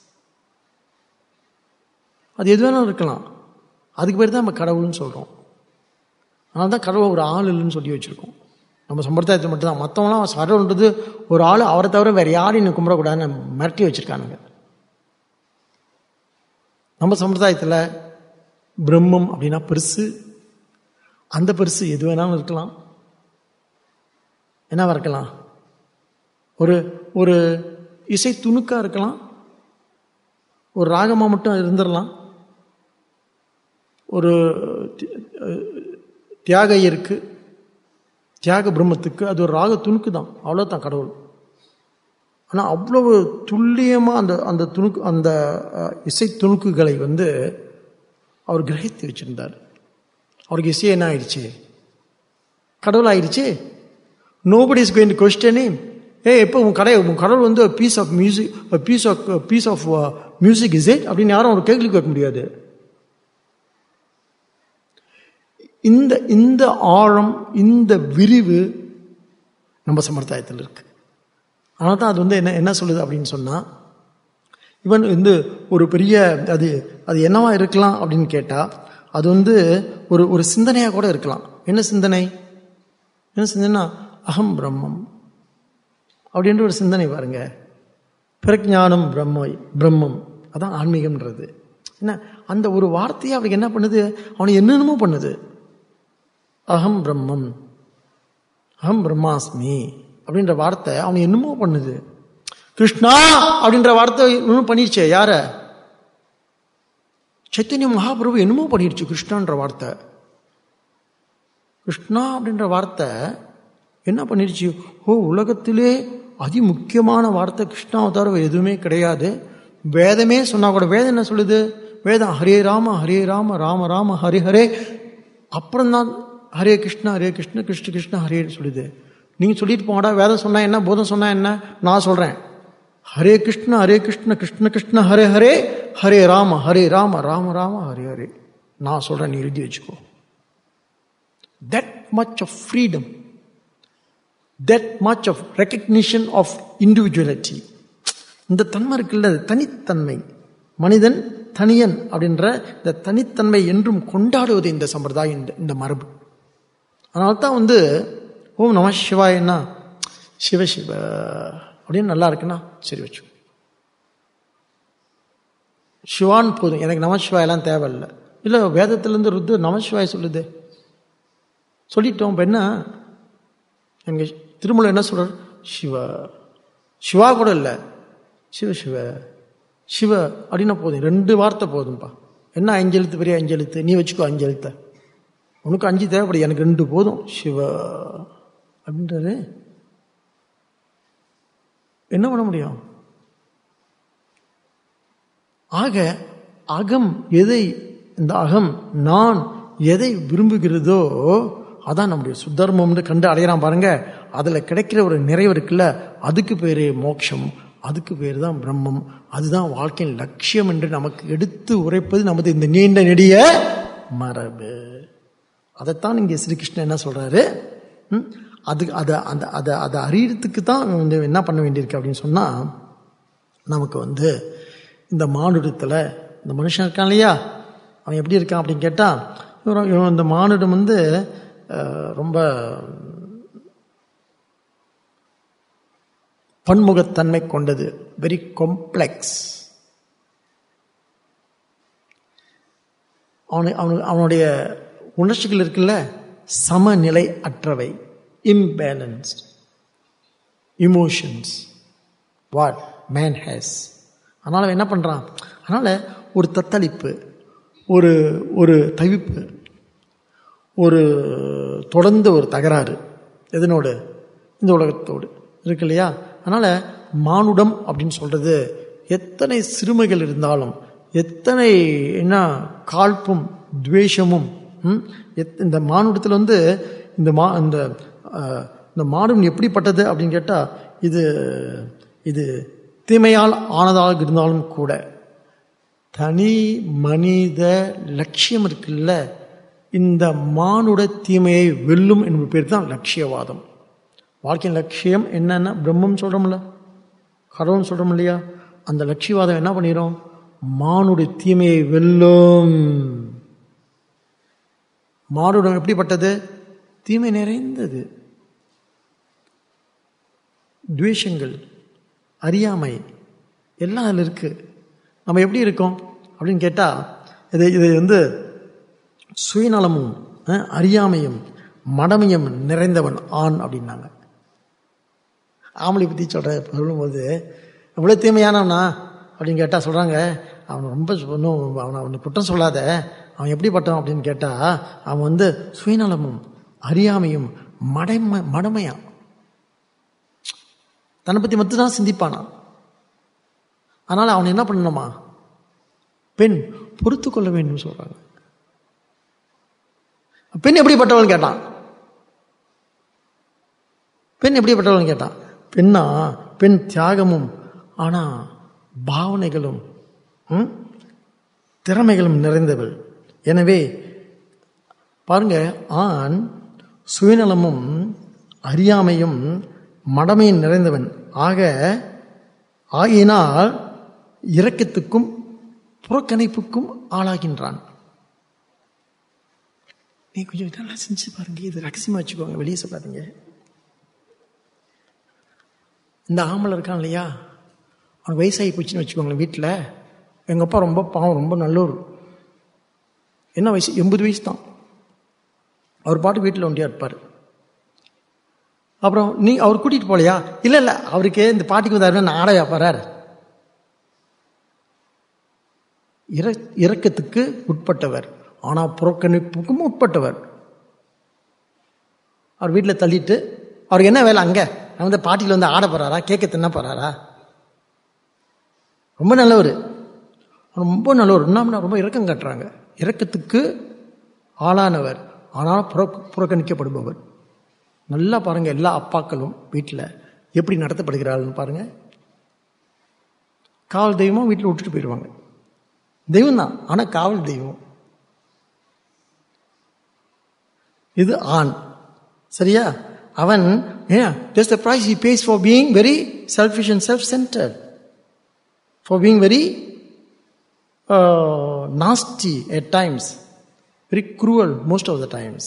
அது எது வேணாலும் இருக்கலாம் அதுக்கு பேர் தான் நம்ம கடவுள்னு சொல்கிறோம் அதனால தான் கடவுள் ஒரு ஆள் இல்லைன்னு சொல்லி வச்சுருக்கோம் நம்ம சம்பிரதாயத்தில் மட்டும்தான் மற்றவங்களாம் சரவன்றது ஒரு ஆள் அவரை தவிர வேறு யாரையும் இன்னும் கும்பிடக்கூடாதுன்னு மிரட்டி வச்சுருக்கானுங்க நம்ம சம்பிரதாயத்தில் பிரம்மம் அப்படின்னா பெருசு அந்த பெருசு எது வேணாலும் இருக்கலாம் என்னவா இருக்கலாம் ஒரு ஒரு இசை துணுக்கா இருக்கலாம் ஒரு ராகமாக மட்டும் இருந்துடலாம் ஒரு தியாக இருக்கு தியாக பிரம்மத்துக்கு அது ஒரு ராக துணுக்கு தான் அவ்வளோதான் கடவுள் ஆனால் அவ்வளவு துல்லியமாக அந்த அந்த துணுக்கு அந்த இசை துணுக்குகளை வந்து அவர் கிரகித்து வச்சிருந்தார் அவருக்கு இசை என்ன ஆயிடுச்சு கடவுள் ஆயிடுச்சு நோபடி இஸ் கோயின் கொஸ்டனே ஏ எப்போ உன் கடை உன் கடவுள் வந்து piece of music piece of piece of music is it அப்படின்னு யாரும் ஒரு கேள்வி கேட்க முடியாது இந்த இந்த ஆழம் இந்த விரிவு நம்ம சம்பிரதாயத்தில் இருக்கு அதனால தான் அது வந்து என்ன என்ன சொல்லுது அப்படின்னு சொன்னால் இவன் வந்து ஒரு பெரிய அது அது என்னவா இருக்கலாம் அப்படின்னு கேட்டால் அது வந்து ஒரு ஒரு சிந்தனையாக கூட இருக்கலாம் என்ன சிந்தனை என்ன சிந்தனைனா அகம் பிரம்மம் அப்படின்ற ஒரு சிந்தனை பாருங்க பிரஜானம் பிரம்ம பிரம்மம் அதான் ஆன்மீகம்ன்றது என்ன அந்த ஒரு வார்த்தையை அவனுக்கு என்ன பண்ணுது அவனை என்னென்னமோ பண்ணுது அகம் பிரம்மம் அகம் பிரம்மாஸ்மி அப்படின்ற வார்த்தை அவனை என்னமோ பண்ணுது கிருஷ்ணா அப்படின்ற வார்த்தை இன்னும் பண்ணிடுச்சே யார சைத்தன்ய மகாபிரபு என்னமோ பண்ணிடுச்சு கிருஷ்ணான்ற வார்த்தை கிருஷ்ணா அப்படின்ற வார்த்தை என்ன பண்ணிடுச்சு ஓ உலகத்திலே அதி முக்கியமான வார்த்தை கிருஷ்ணாவை தவிர எதுவுமே கிடையாது வேதமே சொன்னா கூட வேதம் என்ன சொல்லுது வேதம் ஹரே ராம ஹரே ராம ராம ராம ஹரே ஹரே அப்புறம்தான் ஹரே கிருஷ்ணா ஹரே கிருஷ்ண கிருஷ்ண கிருஷ்ண ஹரே சொல்லுது நீங்க சொல்லிட்டு போங்கடா வேதம் சொன்னா என்ன போதம் சொன்னா என்ன நான் சொல்றேன் ஹரே கிருஷ்ண ஹரே கிருஷ்ண கிருஷ்ண கிருஷ்ண ஹரே ஹரே ஹரே ராம ஹரே ராம ராம ராம ஹரே ஹரே நான் சொல்றேன் நீ எழுதி வச்சுக்கோ that much of freedom that much of recognition of individuality இந்த தன்மை இருக்குல்ல தனித்தன்மை மனிதன் தனியன் அப்படின்ற இந்த தனித்தன்மை என்றும் கொண்டாடுவது இந்த சம்பிரதாயம் இந்த இந்த மரபு அதனால தான் வந்து ஓம் நம சிவாயன்னா சிவ சிவ அப்படின்னு நல்லா இருக்குன்னா சரி வச்சு சிவான் போதும் எனக்கு நமசிவாயெல்லாம் தேவையில்லை இல்லை வேதத்திலேருந்து ருத்து நமசிவாய் சொல்லுது சொல்லிட்டோம் இப்போ என்ன எங்க திருமலை என்ன சொல்றார் சிவ சிவா கூட இல்லை சிவ சிவ சிவ அப்படின்னா போதும் ரெண்டு வார்த்தை போதும்பா என்ன அஞ்சு எழுத்து பெரிய அஞ்சு எழுத்து நீ வச்சுக்கோ அஞ்சு எழுத்த உனக்கு அஞ்சு தேவைப்படும் எனக்கு ரெண்டு போதும் சிவ அப்படின்றாரு என்ன பண்ண முடியும் ஆக அகம் எதை இந்த அகம் நான் எதை விரும்புகிறதோ அதான் நம்முடைய சுத்தர்மம்னு கண்டு அடையிறான் பாருங்க அதுல கிடைக்கிற ஒரு நிறைவு இருக்குல்ல அதுக்கு பேரு மோட்சம் அதுக்கு பேர் தான் பிரம்மம் அதுதான் வாழ்க்கையின் லட்சியம் என்று நமக்கு எடுத்து உரைப்பது நமது இந்த நீண்ட நெடிய மரபு அதைத்தான் இங்கே ஸ்ரீகிருஷ்ணன் என்ன சொல்றாரு ம்? அது அதை அந்த அதை அதை அறியறதுக்கு தான் வந்து என்ன பண்ண வேண்டியிருக்கு அப்படின்னு சொன்னா நமக்கு வந்து இந்த மானுடத்தில் இந்த மனுஷன் இருக்கான் இல்லையா அவன் எப்படி இருக்கான் அப்படின்னு கேட்டால் இவன் இவன் இந்த மானுடம் வந்து அஹ், ரொம்ப பன்முகத்தன்மை கொண்டது வெரி காம்ப்ளெக்ஸ் அவனு அவனு அவனுடைய உணர்ச்சிகள் இருக்குல்ல சமநிலை அற்றவை imbalanced emotions what man has அதனால் அவன் என்ன பண்ணுறான் அதனால் ஒரு தத்தளிப்பு ஒரு ஒரு தவிப்பு ஒரு தொடர்ந்த ஒரு தகராறு எதனோடு இந்த உலகத்தோடு இருக்கு இல்லையா அதனால் மானுடம் அப்படின்னு சொல்கிறது எத்தனை சிறுமைகள் இருந்தாலும் எத்தனை என்ன காழ்ப்பும் துவேஷமும் ம், எத்- இந்த மானுடத்தில் வந்து இந்த மா இந்த அஹ், இந்த மானுடம் எப்படிப்பட்டது அப்படின்னு கேட்டால் இது இது தீமையால் ஆனதாக இருந்தாலும் கூட தனி மனித லட்சியம் இருக்குல்ல இந்த மானுட தீமையை வெல்லும் என்பது பேர் தான் லட்சியவாதம் வாழ்க்கையின் லட்சியம் என்னன்னா பிரம்மம் சொல்கிறோம்ல கடவுள்னு சொல்கிறோம் இல்லையா அந்த லட்சியவாதம் என்ன பண்ணிடும் மானுட தீமையை வெல்லும் மானுடம் எப்படிப்பட்டது தீமை நிறைந்தது துவேஷங்கள் அறியாமை எல்லாம் அதில் இருக்கு நம்ம எப்படி இருக்கோம் அப்படின்னு கேட்டால் இது இது வந்து சுயநலமும் அஹ், அறியாமையும் மடமையும் நிறைந்தவன் ஆண் அப்படின்னாங்க ஆம்பளை பற்றி சொல்கிற சொல்லும்போது இவ்வளோ தீமையானவனா அப்படின்னு கேட்டால் சொல்கிறாங்க அவன் ரொம்ப ஒன்றும் அவனை அவனை குற்றம் சொல்லாத அவன் எப்படிப்பட்டவன் அப்படின்னு கேட்டால் அவன் வந்து சுயநலமும் அறியாமையும் மடைம மடமையான் தன்னை பற்றி மட்டும்தான் சிந்திப்பானா அதனால் அவன் என்ன பண்ணணுமா பெண் பொறுத்து கொள்ள வேண்டும் சொல்றாங்க பெண் எப்படிப்பட்டவள் கேட்டான் பெண் எப்படிப்பட்டவள் கேட்டான் பெண்ணா பெண் தியாகமும் ஆனா பாவனைகளும் ம், திறமைகளும் நிறைந்தவள் எனவே பாருங்க ஆண் சுயநலமும் அறியாமையும் மடமையும் நிறைந்தவன் ஆக ஆகினால் இரக்கத்துக்கும் புறக்கணிப்புக்கும் ஆளாகின்றான் நீ கொஞ்சம் இதெல்லாம் செஞ்சு பாருங்க இது ரகசியமா வச்சுக்கோங்க வெளியே சொல்லாதீங்க இந்த ஆம்பளை இருக்கான் இல்லையா அவனுக்கு வயசாகி போச்சுன்னு வச்சுக்கோங்களேன் வீட்டில் எங்கள் அப்பா ரொம்ப பாவம் ரொம்ப நல்லவர் என்ன வயசு எண்பது வயசு தான் அவர் பாட்டு வீட்டில் ஒண்டியா இருப்பார் அப்புறம் நீ அவர் கூட்டிகிட்டு போகலையா இல்லை இல்லை அவருக்கு இந்த பாட்டிக்கு வந்தாருன்னா நான் ஆடையா போறார் இற இரக்கத்துக்கு உட்பட்டவர் ஆனால் புறக்கணிப்புக்கும் உட்பட்டவர் அவர் வீட்டில் தள்ளிட்டு அவருக்கு என்ன வேலை அங்கே நான் வந்து பாட்டியில் வந்து ஆட போறாரா கேட்க தின்ன போறாரா ரொம்ப நல்லவர் ரொம்ப நல்லவர் என்ன ரொம்ப இரக்கம் காட்டுறாங்க இரக்கத்துக்கு ஆளானவர் ஆனால் புற புறக்கணிக்கப்படுபவர் நல்லா பாருங்க எல்லா அப்பாக்களும் வீட்டில் எப்படி நடத்தப்படுகிறார்கள்னு பாருங்க காவல் தெய்வமும் வீட்டில் விட்டுட்டு போயிடுவாங்க தெய்வம் தான் ஆனால் காவல் தெய்வம் இது ஆண் சரியா அவன் ஏன் just the price he pays for being very selfish and self-centered for being very uh, nasty at times very cruel most of the times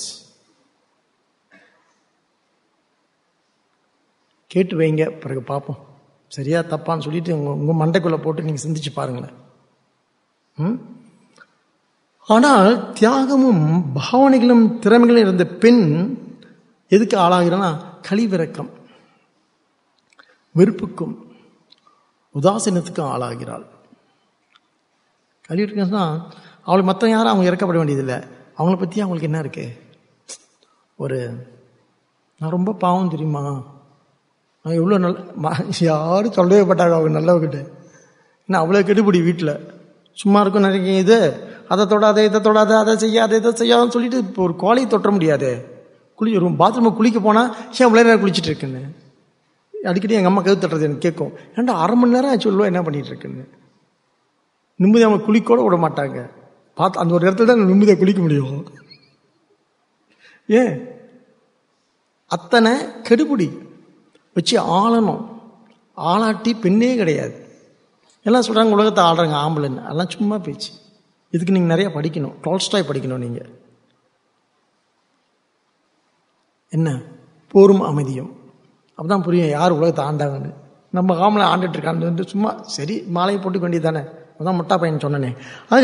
கேட்டு வைங்க பிறகு பார்ப்போம் சரியா தப்பான்னு சொல்லிட்டு உங்க உங்க மண்டைக்குள்ள போட்டு நீங்க சிந்திச்சு பாருங்களேன் ம்? ஆனால் தியாகமும் பாவனைகளும் திறமைகளும் இருந்த பெண் எதுக்கு ஆளாகிறான்னா கழிவிறக்கம் வெறுப்புக்கும் உதாசீனத்துக்கும் ஆளாகிறாள் கழிவிறக்கம்னா அவளுக்கு மற்ற யாரும் அவங்க இறக்கப்பட வேண்டியதில்லை அவங்கள பற்றி அவங்களுக்கு என்ன இருக்கு ஒரு நான் ரொம்ப பாவம் தெரியுமா நான் எவ்வளோ நல்ல ம- யாரும் சொல்லவே மாட்டாங்க அவங்க நல்லவகிட்ட ஏன்னா அவ்வளோ கெடுபிடி வீட்டில் சும்மா இருக்கும் நினைக்கிங்க இது அதை தொடாத இதை தொடாத அதை செய்யாத இதை செய்யாதுன்னு சொல்லிட்டு இப்போ ஒரு கோழையை தொட்ட முடியாது குளி ஒரு பாத்ரூமில் குளிக்க போனால் ஏன் இவ்வளோ நேரம் குளிச்சுட்டு இருக்குன்னு அடிக்கடி எங்கள் அம்மா கவு தட்டுறது எனக்கு கேட்கும் ஏன்டா அரை மணி நேரம் ஆச்சு சொல்லுவோம் என்ன பண்ணிட்டு இருக்குன்னு நிம்மதி அவங்க குளிக்கூட விட மாட்டாங்க பார்த்து அந்த ஒரு இடத்துல தான் நிம்மதியாக குளிக்க முடியும் ஏன் அத்தனை கெடுபிடி வச்சு ஆளணும் ஆளாட்டி பெண்ணே கிடையாது எல்லாம் சொல்கிறாங்க உலகத்தை ஆடுறாங்க ஆம்பளைன்னு அதெல்லாம் சும்மா பேச்சு இதுக்கு நீங்கள் நிறைய படிக்கணும் டால்ஸ்டாய் படிக்கணும் நீங்கள் என்ன போரும் அமைதியும் அப்பதான் புரியும் யார் உலகத்தை ஆண்டாங்கன்னு நம்ம காமலை ஆண்டுட்டு இருக்கான்னு வந்து சும்மா சரி மாலையை போட்டுக்க வேண்டியது தானே அதான் முட்டா பையன் சொன்னனே ஆக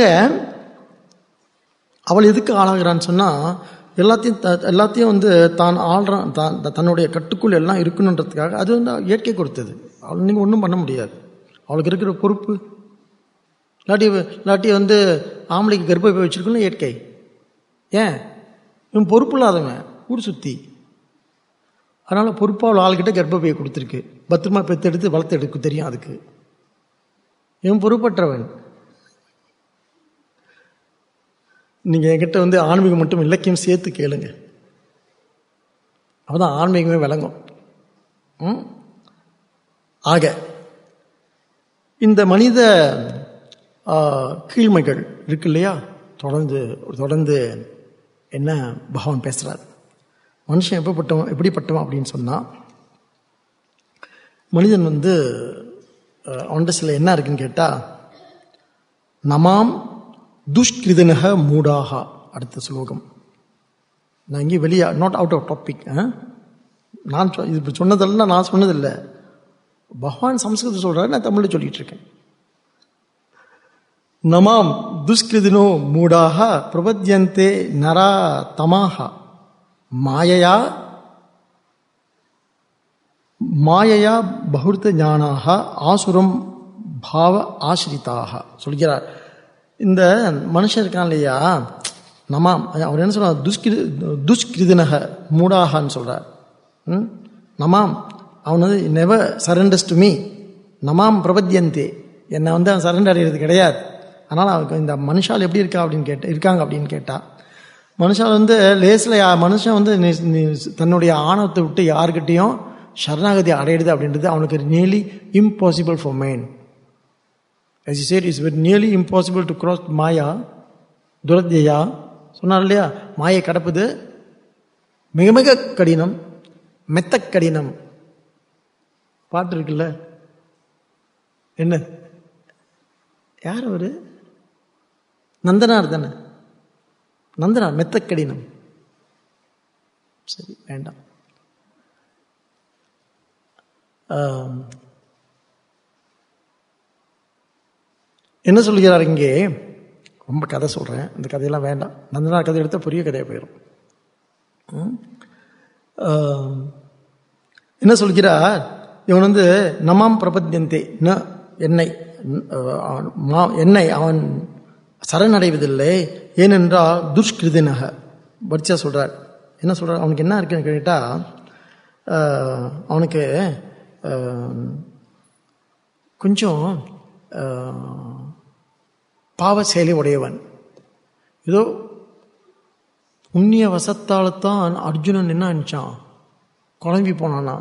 அவள் எதுக்கு ஆளாகிறான்னு சொன்னால் எல்லாத்தையும் த எல்லாத்தையும் வந்து தான் ஆள்றான் தான் த- தன்னுடைய கட்டுக்குள் எல்லாம் இருக்கணுன்றதுக்காக அது வந்து இயற்கை கொடுத்தது அவள் நீங்கள் ஒன்றும் பண்ண முடியாது அவளுக்கு இருக்கிற பொறுப்பு இல்லாட்டி இல்லாட்டி வந்து ஆம்பளைக்கு கர்ப்பப்பை வச்சிருக்கணும் இயற்கை ஏன் இவன் பொறுப்பு இல்லாதவன் ஊர் சுற்றி அதனால் பொறுப்பாக உள்ள ஆள்கிட்ட கர்ப்பப்பையை கொடுத்துருக்கு பத்திரமா பெத்தெடுத்து வளர்த்து எடுக்க தெரியும் அதுக்கு இவன் பொறுப்பற்றவன் நீங்கள் என்கிட்ட வந்து ஆன்மீகம் மட்டும் இலக்கியம் சேர்த்து கேளுங்க அப்பதான் ஆன்மீகமே விளங்கும் ம்? ஆக இந்த மனித ஆ, கீழ்மைகள் இருக்கு இல்லையா தொடர்ந்து தொடர்ந்து என்ன பகவான் பேசுறார் மனுஷன் எப்பப்பட்டவன் எப்படிப்பட்டவன் அப்படின்னு சொன்னா மனிதன் வந்து அஹ், அவன்கிட்ட சில என்ன இருக்குன்னு கேட்டா நமாம் துஷ்கிருதனக மூடாகா அடுத்த ஸ்லோகம் நான் இங்கே வெளியே நாட் அவுட் ஆஃப் டாபிக் நான் சொ- இது இப்ப சொன்னதெல்லாம் நான் சொன்னதில்லை பகவான் சம்ஸ்கிருதம் சொல்றாரு நான் தமிழில் சொல்லிட்டு இருக்கேன் நமாம் துஷ்கிருதினோ மூடாக பிரபத்யந்தே நரா தமாக மாயையா மாயையா பகுர்த்த ஞானாக ஆசுரம் பாவ ஆசிரிதாக சொல்கிறார் இந்த மனுஷன் இருக்கான் இல்லையா நமாம் அவர் என்ன சொல்றார் துஷ்கிரு துஷ்கிருதினக மூடாகன்னு சொல்றார் ம்? நமாம் அவன் வந்து நெவர் சரண்டர்ஸ் டு மீ நமாம் பிரபத்யந்தே என்னை வந்து அவன் சரண்டர் அடைகிறது கிடையாது அதனால் அவனுக்கு இந்த மனுஷால் எப்படி இருக்கா அப்படின்னு கேட்ட இருக்காங்க அப்படின்னு கேட்டா மனுஷால் வந்து லேசில் மனுஷன் வந்து நி- நி- தன்னுடைய ஆணவத்தை விட்டு யாருக்கிட்டையும் சரணாகதி அடையிறது அப்படின்றது அவனுக்கு nearly impossible for man as you said it's very nearly impossible to cross maya துரத்தியா சொன்னார் இல்லையா மாயை கடப்பது மிக மிக கடினம் மெத்த கடினம் பாட்டு இருக்குல்ல என்ன யார் அவரு நந்தனார் தானே நந்தனார் மெத்த கடினம் சரி வேண்டாம் ஆம். என்ன சொல்கிறார் இங்கே ரொம்ப கதை சொல்கிறேன் இந்த கதையெல்லாம் வேண்டாம் நந்தனார் கதை எடுத்தால் பெரிய கதையாக போயிடும் ம்? ஆம். என்ன சொல்கிறார் இவன் வந்து நமாம் பிரபத்தியந்தே ந என்னை அஹ், மா- என்னை அவன் சரணடைவதில்லை ஏனென்றால் துஷ்கிருதினக வரிசா சொல்றார் என்ன சொல்றார் அவனுக்கு என்ன இருக்குன்னு கேட்டா அஹ், அவனுக்கு அஹ், கொஞ்சம் அஹ், பாவ செயலை உடையவன் ஏதோ புண்ணிய வசத்தால்தான் அர்ஜுனன் என்ன நினைச்சான் குழம்பி போனானா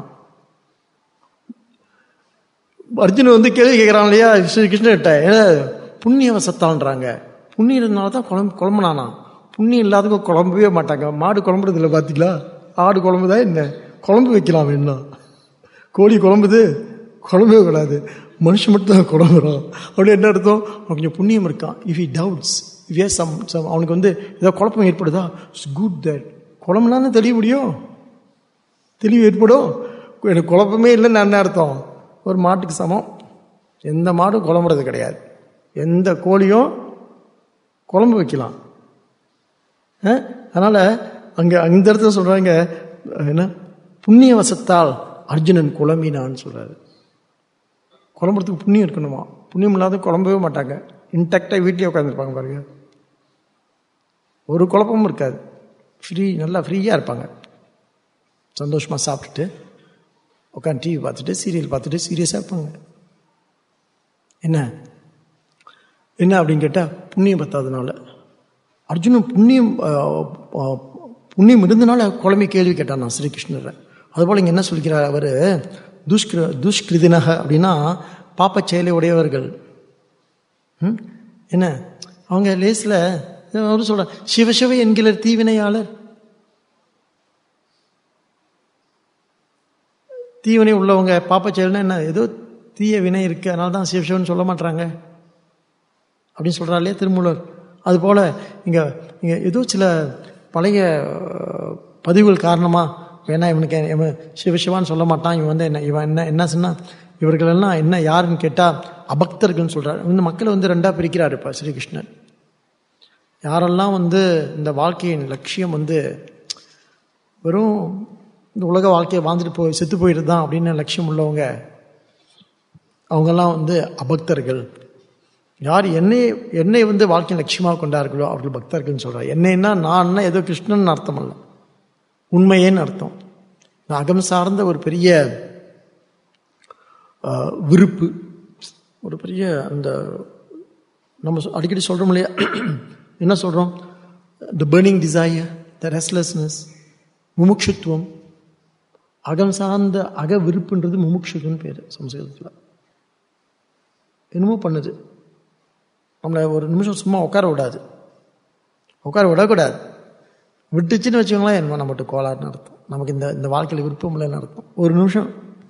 அர்ஜுனன் வந்து கேள்வி கேட்குறான் இல்லையா ஸ்ரீ கிருஷ்ணகிட்ட ஏன்னா புண்ணிய வசத்தான்றாங்க புண்ணியம் இருந்தால தான் குழம்பு குழம்புனானா புண்ணியம் இல்லாதவங்க குழம்பவே மாட்டாங்க மாடு குழம்புறது இல்லை பார்த்தீங்களா ஆடு குழம்புதா என்ன குழம்பு வைக்கலாம் வேணா கோழி குழம்புது குழம்பவே கூடாது மனுஷன் மட்டும் தான் குழம்புறான் அப்படி என்ன அர்த்தம் அவன் கொஞ்சம் புண்ணியம் இருக்கான் if he doubts if a some some அவனுக்கு வந்து ஏதாவது குழப்பம் ஏற்படுதா இட்ஸ் குட் தட் குழம்புனான்னு தெரிய முடியும் தெளிவு ஏற்படும் எனக்கு குழப்பமே இல்லைன்னு என்ன அர்த்தம் ஒரு மாட்டுக்கு சமம் எந்த மாடும் குழம்புறது கிடையாது எந்த கோழியும் குழம்பு வைக்கலாம் அஹ்? அதனால அங்க அந்த இடத்துல சொல்றாங்க என்ன புண்ணிய வசத்தால் அர்ஜுனன் குழம்பினான்னு சொல்றாரு குழம்புறதுக்கு புண்ணியம் இருக்கணுமா புண்ணியம் இல்லாத குழம்பவே மாட்டாங்க இன்டாக்டா வீட்லயே உட்காந்துருப்பாங்க பாருங்க ஒரு குழப்பமும் இருக்காது ஃப்ரீ நல்லா ஃப்ரீயாக இருப்பாங்க சந்தோஷமாக சாப்பிட்டுட்டு உட்காந்து டிவி பார்த்துட்டு சீரியல் பார்த்துட்டு சீரியஸாக இருப்பாங்க என்ன என்ன அப்படின்னு கேட்டால் புண்ணியம் பத்தாதனால அர்ஜுனன் புண்ணியம் ஆஹ், ஆஹ், புண்ணியம் இருந்தனால குழம்பி கேள்வி கேட்டான் நான் ஸ்ரீகிருஷ்ணரை அதுபோல் இங்கே என்ன சொல்கிறார் அவர் துஷ்கிரு துஷ்கிருதினக அப்படின்னா பாப்பச் செயலை உடையவர்கள் ம்? என்ன அவங்க லேஸில் அவர் சொல்ற சிவசிவ என்கிற தீவினையாளர் தீவினை உள்ளவங்க பாப்ப செயல்னா என்ன ஏதோ தீய வினை இருக்கு அதனால தான் சிவசிவன் சொல்ல மாட்டாங்க அப்படின்னு சொல்றா இல்லையா திருமூலர் அதுபோல இங்க இங்க ஏதோ சில பழைய அஹ், பதிவுகள் காரணமா வேணா இவனுக்கு இவன் சிவசிவான்னு சொல்ல மாட்டான் இவன் வந்து என்ன இவன் என்ன என்ன சொன்னா இவர்களெல்லாம் என்ன யாருன்னு கேட்டால் அபக்தர்கள்னு சொல்கிறார் இந்த மக்களை வந்து ரெண்டாக பிரிக்கிறார் இப்போ ஸ்ரீகிருஷ்ணன் யாரெல்லாம் வந்து இந்த வாழ்க்கையின் லட்சியம் வந்து வெறும் இந்த உலக வாழ்க்கையை வாழ்ந்துட்டு போய் செத்து போயிட்டு தான் அப்படின்னு லட்சியம் உள்ளவங்க அவங்கெல்லாம் வந்து அபக்தர்கள் யார் என்னை என்னை வந்து வாழ்க்கையின் லட்சியமாக கொண்டார்களோ அவர்கள் பக்தர்கள்னு சொல்கிறார் என்னைன்னா நான் ஏதோ கிருஷ்ணன் அர்த்தம் அல்ல உண்மையேன்னு அர்த்தம் நான் அகம் சார்ந்த ஒரு பெரிய ஆஹ், விருப்பு ஒரு பெரிய அந்த நம்ம சொ- அடிக்கடி சொல்கிறோம் இல்லையா என்ன சொல்கிறோம் the burning desire the restlessness முமுட்சுத்துவம் அகம் சார்ந்த அக விருப்புன்றது முமுட்சுக்குன்னு பேர் சமஸ்கிருதத்தில் என்னமோ பண்ணுது நம்மளை ஒரு நிமிஷம் சும்மா உட்கார விடாது உட்கார விடக்கூடாது விட்டுச்சுன்னு வச்சுக்கோங்களேன் என்ன நம்மகிட்ட கோளாறுன்னு அர்த்தம் நமக்கு இந்த இந்த வாழ்க்கையில் விருப்பம் இல்லைன்னு அர்த்தம் ஒரு நிமிஷம்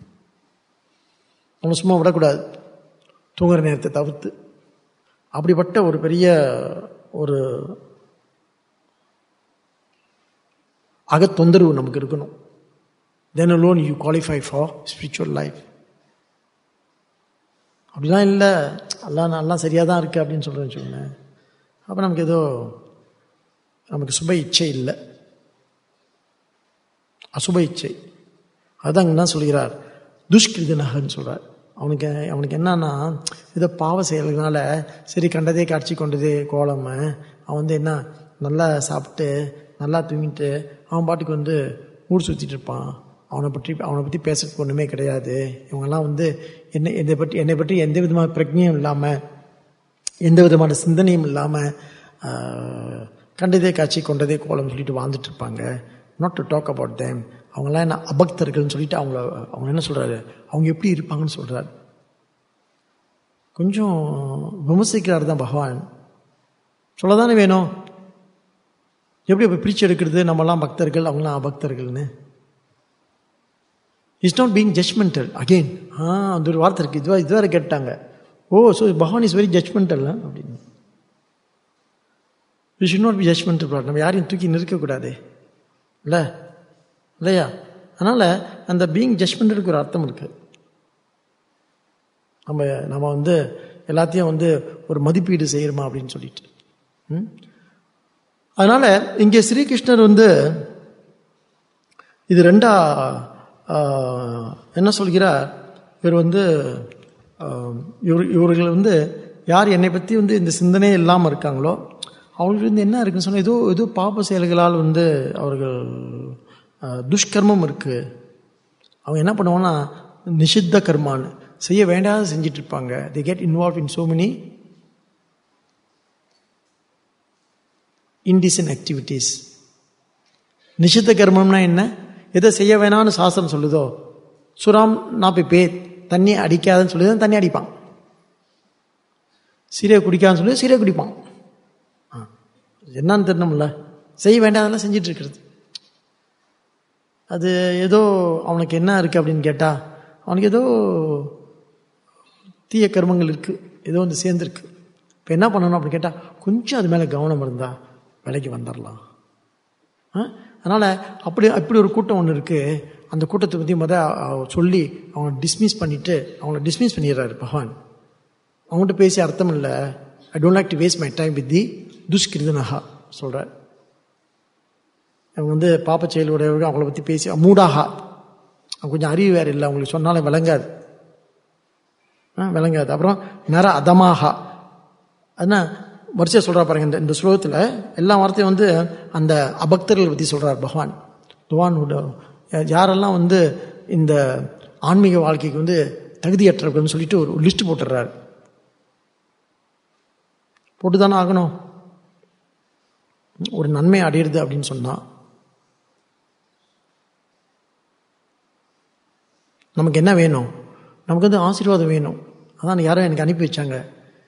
நம்ம சும்மா விடக்கூடாது தூங்குற நேரத்தை தவிர்த்து அப்படிப்பட்ட ஒரு பெரிய ஒரு அகத்தொந்தரவு நமக்கு இருக்கணும் then alone you qualify for spiritual life அப்படிலாம் இல்லை எல்லாம் நல்லா சரியாக தான் இருக்குது அப்படின்னு சொல்கிறேன்னு வச்சுக்கோங்களேன் அப்போ நமக்கு ஏதோ நமக்கு சுப இச்சை இல்லை அசுப இச்சை அதுதான் என்ன சொல்கிறார் துஷ்கிருதனகன்னு சொல்கிறார் அவனுக்கு அவனுக்கு என்னன்னா ஏதோ பாவ செயல்களால சரி கண்டதே காட்சி கொண்டதே கோலம் அவன் வந்து என்ன நல்லா சாப்பிட்டு நல்லா தூங்கிட்டு அவன் பாட்டுக்கு வந்து ஊர் சுற்றிட்டு இருப்பான் அவனை பற்றி அவனை பற்றி பேசுறதுக்கு ஒன்றுமே கிடையாது இவங்கெல்லாம் வந்து என்ன என்னை பற்றி என்னை பற்றி எந்த விதமான பிரஜையும் இல்லாமல் எந்த விதமான சிந்தனையும் இல்லாமல் கண்டதே காட்சி கொண்டதே கோலம் சொல்லிட்டு வாழ்ந்துட்டு இருப்பாங்க not to talk about them அவங்களாம் என்ன அபக்தர்கள்னு சொல்லிட்டு அவங்கள அவங்க என்ன சொல்கிறாரு அவங்க எப்படி இருப்பாங்கன்னு சொல்கிறாரு கொஞ்சம் விமர்சிக்கிறார் தான் பகவான் சொல்லதானே வேணும் எப்படி இப்போ பிரித்து எடுக்கிறது நம்மலாம் பக்தர்கள் அவங்களாம் அபக்தர்கள்னு is not being judgemental again ah அந்த ஒரு வார்த்தை இருக்குது இதுவா இதுவரை கேட்டாங்க oh so Bhagavan is very judgemental அப்படின்னு we should not be judgemental நம்ம யாரையும் தூக்கி நிற்கக்கூடாது இல்லை இல்லையா அதனால் அந்த பீயிங் ஜட்மெண்டலுக்கு ஒரு அர்த்தம் இருக்கு நம்ம நம்ம வந்து எல்லாத்தையும் வந்து ஒரு மதிப்பீடு செய்யணுமா அப்படின்னு சொல்லிட்டு ம்? அதனால இங்கே ஸ்ரீகிருஷ்ணர் வந்து இது ரெண்டா ஆஹ், என்ன சொல்கிறார் இவர் வந்து ஆஹ், இவர் இவர்கள் வந்து யார் என்னை பற்றி வந்து இந்த சிந்தனையே இல்லாமல் இருக்காங்களோ அவங்களுக்கு வந்து என்ன இருக்குன்னு சொன்னால் ஏதோ ஏதோ பாப செயல்களால் வந்து அவர்கள் ஆஹ், துஷ்கர்மம் இருக்குது அவங்க என்ன பண்ணுவாங்கன்னா நிஷித்த கர்மான்னு செய்ய வேண்டாத செஞ்சிட்டு இருப்பாங்க they get involve in so many indecent activities நிஷித்த கர்மம்னா என்ன எதை செய்ய வேணாம்னு சாஸ்திரம் சொல்லுதோ சுராம் நாப்பி பே தண்ணி அடிக்காதுன்னு சொல்லி தான் தண்ணி அடிப்பான் சீரையை குடிக்காதுன்னு சொல்லி சீரையை குடிப்பான் ஆ. என்னன்னு தெரியணும்ல செய்ய வேண்டாதெல்லாம் செஞ்சிட்டு இருக்கிறது அது ஏதோ அவனுக்கு என்ன இருக்கு அப்படின்னு கேட்டா அவனுக்கு ஏதோ தீய கர்மங்கள் இருக்கு ஏதோ வந்து சேர்ந்துருக்கு இப்போ என்ன பண்ணணும் அப்படின்னு கேட்டால் கொஞ்சம் அது மேலே கவனம் இருந்தா விலைக்கு வந்துடலாம் ஆ? அதனால அப்படி அப்படி ஒரு கூட்டம் ஒன்று இருக்கு அந்த கூட்டத்தை பற்றி முத அஹ், சொல்லி அவங்க டிஸ்மிஸ் பண்ணிட்டு அவங்கள டிஸ்மிஸ் பண்ணிடுறாரு பகவான் அவங்ககிட்ட பேசி அர்த்தம் இல்லை I don't like to waste my time with the துஷ்கிருதனஹா சொல்கிறார் அவங்க வந்து பாப்ப செயலுடையவர்கள் அவங்கள பற்றி பேசி மூடாகா அவங்க கொஞ்சம் அறிவு வேறு இல்லை அவங்களுக்கு சொன்னாலே விளங்காது ஆ, விளங்காது அப்புறம் நர அதமாகா அதுனா வரிசையாக சொல்கிறா பாருங்க இந்த இந்த ஸ்லோகத்தில் எல்லா வார்த்தையும் வந்து அந்த அபக்தர்களை பற்றி சொல்கிறார் பகவான் துவான் யாரெல்லாம் வந்து இந்த ஆன்மீக வாழ்க்கைக்கு வந்து தகுதியற்றவர்கள்னு சொல்லிட்டு ஒரு லிஸ்ட் போட்டுடுறாரு போட்டு தானே ஆகணும் ஒரு நன்மை அடையிறது அப்படின்னு சொன்னா நமக்கு என்ன வேணும் நமக்கு வந்து ஆசீர்வாதம் வேணும் அதான் யாரும் எனக்கு அனுப்பி வச்சாங்க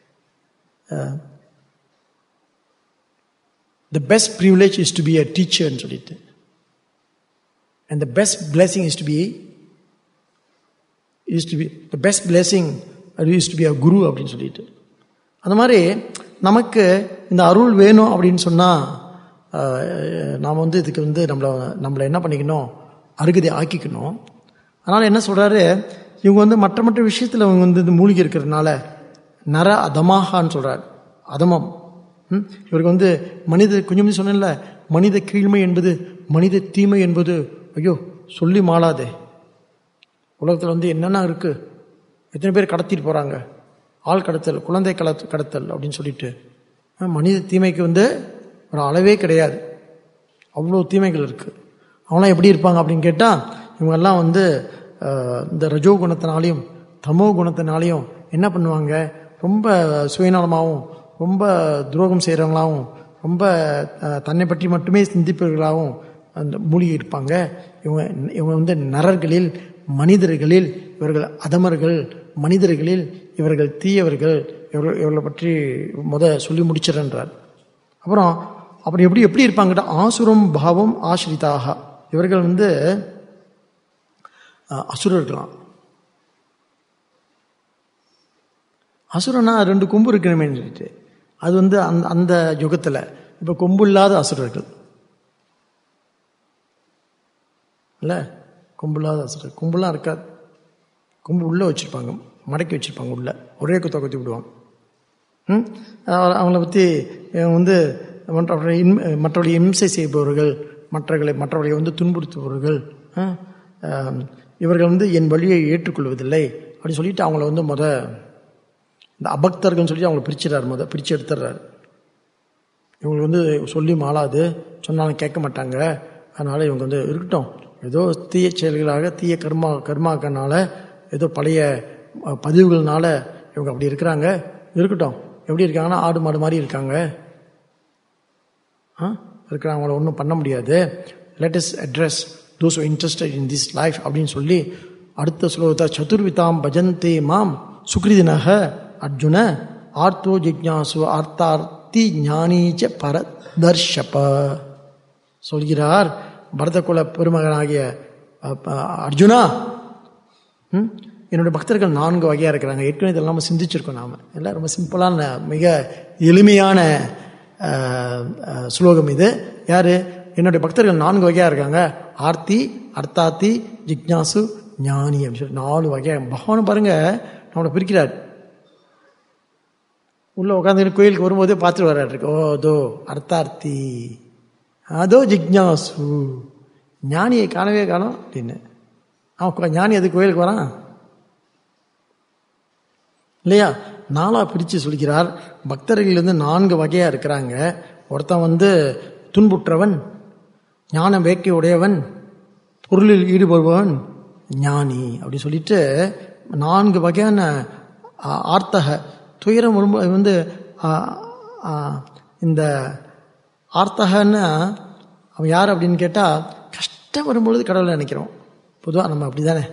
the best privilege is to be a டீச்சர்னு சொல்லிட்டு and the best blessing is to be is to be the best blessing is to be a guru அப்படின்னு சொல்லிட்டு அந்த மாதிரி நமக்கு இந்த அருள் வேணும் அப்படின்னு சொன்னால் நாம் வந்து இதுக்கு வந்து நம்மளை நம்மளை என்ன பண்ணிக்கணும் அருகதை ஆக்கிக்கணும் அதனால் என்ன சொல்கிறாரு இவங்க வந்து மற்ற மற்ற விஷயத்தில் அவங்க வந்து இது மூழ்கி இருக்கிறதுனால நர அதமாகான்னு சொல்றார் அதமம் ம்? இவருக்கு வந்து மனித கொஞ்சம் சொன்னேன்ல மனித கீழ்மை என்பது மனித தீமை என்பது ஐயோ சொல்லி மாளாதே உலகத்தில் வந்து என்னென்ன இருக்கு எத்தனை பேர் கடத்திட்டு போறாங்க ஆள் கடத்தல் குழந்தை கடத்த கடத்தல் அப்படின்னு சொல்லிட்டு அஹ் மனித தீமைக்கு வந்து ஒரு அளவே கிடையாது அவ்வளோ தீமைகள் இருக்கு அவங்களாம் எப்படி இருப்பாங்க அப்படின்னு கேட்டால் இவங்கெல்லாம் வந்து அஹ், இந்த ரஜோ குணத்தினாலையும் தமோ குணத்தினாலையும் என்ன பண்ணுவாங்க ரொம்ப சுயநலமாகவும் ரொம்ப துரோகம் செய்கிறவங்களாகவும் ரொம்ப அஹ், தன்னை பற்றி மட்டுமே சிந்திப்பவர்களாகவும் அந்த மூழ்கி இருப்பாங்க இவங்க இவங்க வந்து நரர்களில் மனிதர்களில் இவர்கள் அதமர்கள் மனிதர்களில் இவர்கள் தீயவர்கள் இவர்கள் இவர்களை பற்றி முத சொல்லி முடிச்சிடன்றார் அப்புறம் அப்புறம் எப்படி எப்படி இருப்பாங்கட்ட ஆசுரம் பாவம் ஆசிரிதாக இவர்கள் வந்து அஹ், அசுரர்களாம் அசுரனா ரெண்டு கொம்பு இருக்கணுமே சொல்லிட்டு அது வந்து அந்த அந்த யுகத்தில் இப்போ கொம்பு இல்லாத அசுரர்கள் இல்ல கொம்பு இல்லாத அசுரர் கொம்புலாம் இருக்காது கொம்பு உள்ளே வச்சுருப்பாங்க மடக்கி வச்சுருப்பாங்க உள்ள ஒரே குத்த குத்தி விடுவாங்க ம்? அவ- அவங்கள பற்றி வந்து மற்றவர்களை இன்- மற்றவர்களை இம்சை செய்பவர்கள் மற்றவர்களை மற்றவர்களை வந்து துன்புறுத்துபவர்கள் ஆ? ஆம், இவர்கள் வந்து என் வழியை ஏற்றுக்கொள்வதில்லை அப்படின்னு சொல்லிட்டு அவங்கள வந்து முத இந்த அபக்தர்கள்னு சொல்லி அவங்கள பிரிச்சிடறாரு முத பிரித்து எடுத்துடுறாரு இவங்களுக்கு வந்து சொல்லி மாளாது சொன்னாலும் கேட்க மாட்டாங்க அதனால இவங்க வந்து இருக்கட்டும் ஏதோ தீய செயல்களாக தீய கர்மா கர்மாக்கனால ஏதோ பழைய அஹ், பதிவுகள்னால இவங்க அப்படி இருக்கிறாங்க இருக்கட்டும் எப்படி இருக்காங்கன்னா ஆடு மாடு மாதிரி இருக்காங்க ஆ இருக்கிறாங்க அவங்கள ஒன்றும் பண்ண முடியாது latest address those interested in this life அப்படின்னு சொல்லி அடுத்த ஸ்லோகத்தை சதுர்விதாம் பஜந்தே மாம் சுக்ரிதினக அர்ஜுன ஆர்த்தோ ஜிக்ஞாசு ஆர்த்தார்த்தி ஞானீச்ச பரதர்ஷப சொல்கிறார் பரதகுல பெருமகனாகிய அ, அ, அர்ஜுனா ம்? என்னுடைய பக்தர்கள் நான்கு வகையாக இருக்கிறாங்க ஏற்கனவே இதெல்லாம் நம்ம சிந்திச்சிருக்கோம் நாம எல்லாம் ரொம்ப சிம்பிளான மிக எளிமையான அஹ், அஹ், ஸ்லோகம் இது யாரு என்னுடைய பக்தர்கள் நான்கு வகையாக இருக்காங்க ஆர்த்தி அர்த்தாத்தி ஜிக்ஞாசு ஞானி அப்படின்னு சொல்லி நாலு வகையாக பகவான் பாருங்க நம்மளை பிரிக்கிறார் உள்ள உட்காந்து கோயிலுக்கு வரும்போதே பார்த்துட்டு வர்றாரு இருக்கு ஓ அதோ அர்த்தார்த்தி அதோ ஜிக்ஞாசு ஞானியை காணவே காணோம் அப்படின்னு அவன் கொ- ஞானி அது கோயிலுக்கு வரான் இல்லையா நாளா பிரித்து சொல்கிறார் பக்தர்கள் வந்து நான்கு வகையாக இருக்கிறாங்க ஒருத்தன் வந்து துன்புற்றவன் ஞான வேட்கை உடையவன் பொருளில் ஈடுபடுபவன் ஞானி அப்படி சொல்லிட்டு நான்கு வகையான ஆ, ஆர்த்தக துயரம் வரும்போது அது வந்து ஆ, ஆ, இந்த ஆர்த்தகன்னா அவன் யார் அப்படின்னு கேட்டால் கஷ்டம் வரும்பொழுது கடவுளை நினைக்கிறோம் பொதுவாக நம்ம அப்படி தானே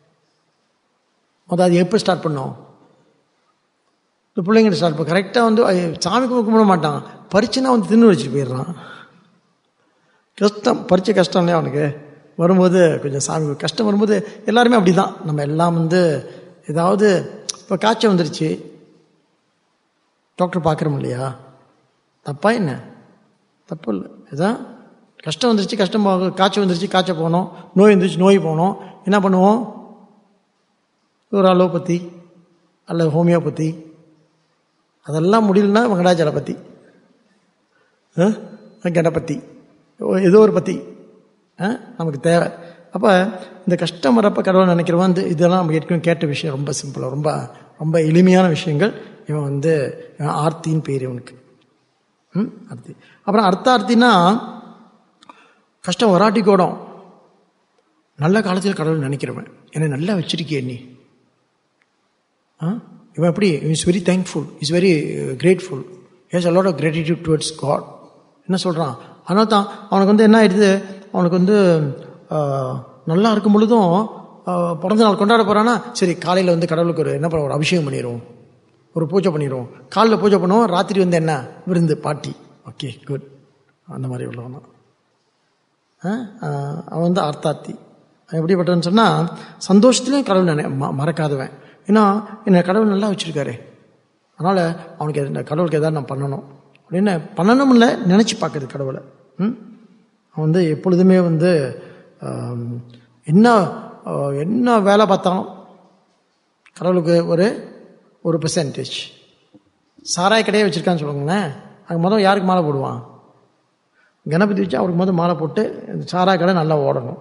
முதல் அது எப்போ ஸ்டார்ட் பண்ணோம் இந்த பிள்ளைங்கிட்ட ஸ்டார்ட் பண்ண கரெக்டாக வந்து ஐயோ, சாமி கும்பிட மாட்டான் பரிச்சுனா வந்து தின்னு வச்சுட்டு போயிடுறான் கஷ்டம் பரிச்சை கஷ்டம் இல்லையா அவனுக்கு வரும்போது கொஞ்சம் சாமி கஷ்டம் வரும்போது எல்லாருமே அப்படி தான் நம்ம எல்லாம் வந்து ஏதாவது இப்போ காய்ச்சல் வந்துருச்சு டாக்டர் பார்க்குறோம் இல்லையா தப்பா என்ன தப்பு இல்லை இதான் கஷ்டம் வந்துருச்சு கஷ்டம் போக காய்ச்சல் வந்துருச்சு காய்ச்சல் போனோம் நோய் வந்துருச்சு நோய் போனோம் என்ன பண்ணுவோம் ஒரு அலோபதி அல்லது ஹோமியோபதி அதெல்லாம் முடியலன்னா வெங்கடாச்சலபதி ஆ? கணபதி ஏதோ ஒரு பத்தி ஆ? நமக்கு தேவை அப்போ இந்த கஷ்டம் வரப்ப கடவுள் நினைக்கிறவன் வந்து இதெல்லாம் நம்ம ஏற்கனவே கேட்ட விஷயம் ரொம்ப சிம்பிளாக ரொம்ப ரொம்ப எளிமையான விஷயங்கள் இவன் வந்து இவன் ஆர்த்தின்னு பேர் இவனுக்கு ம் ஆர்த்தி அப்புறம் அர்த்தார்த்தினா கஷ்டம் வராட்டி கூடம் நல்ல காலத்தில் கடவுள் நினைக்கிறவன் என்னை நல்லா வச்சிருக்கியே நீ ஆ? இவன் எப்படி is very thankful is very grateful has a lot of gratitude towards God என்ன சொல்கிறான் அதனால தான் அவனுக்கு வந்து என்ன ஆயிடுது அவனுக்கு வந்து ஆ, நல்லா இருக்கும் பொழுதும் ஆ, பிறந்த நாள் கொண்டாட போகிறான்னா சரி காலையில் வந்து கடவுளுக்கு ஒரு என்ன பண்ண ஒரு அபிஷேகம் பண்ணிடுவோம் ஒரு பூஜை பண்ணிடுவோம் காலைல பூஜை பண்ணுவோம் ராத்திரி வந்து என்ன விருந்து பாட்டி ஓகே குட் அந்த மாதிரி உள்ளவன் தான். ஆ, ஆ, அவன் வந்து அர்த்தார்த்தி அவன் எப்படிப்பட்டவன்னு சொன்னால் சந்தோஷத்துலேயும் கடவுள் நினை ம- மறக்காதவன் ஏன்னா என்னை கடவுள் நல்லா வச்சுருக்காரு அதனால் அவனுக்கு எது- இந்த கடவுளுக்கு எதாவது நான் பண்ணணும் அப்படின்னு பண்ணணும் இல்லை நினச்சி பார்க்குறது கடவுளை ம்? அவன் வந்து எப்பொழுதுமே வந்து ஆம், என்ன ஆ, என்ன வேலை பார்த்தாலும் கடவுளுக்கு ஒரு ஒரு பெர்சன்டேஜ் சாராய கடையே வச்சுருக்கான்னு சொல்லுங்களேன் அங்கே முதல் யாருக்கு மாலை போடுவான் கணபதி வச்சு அவருக்கு முதல் மாலை போட்டு இந்த சாராய கடை நல்லா ஓடணும்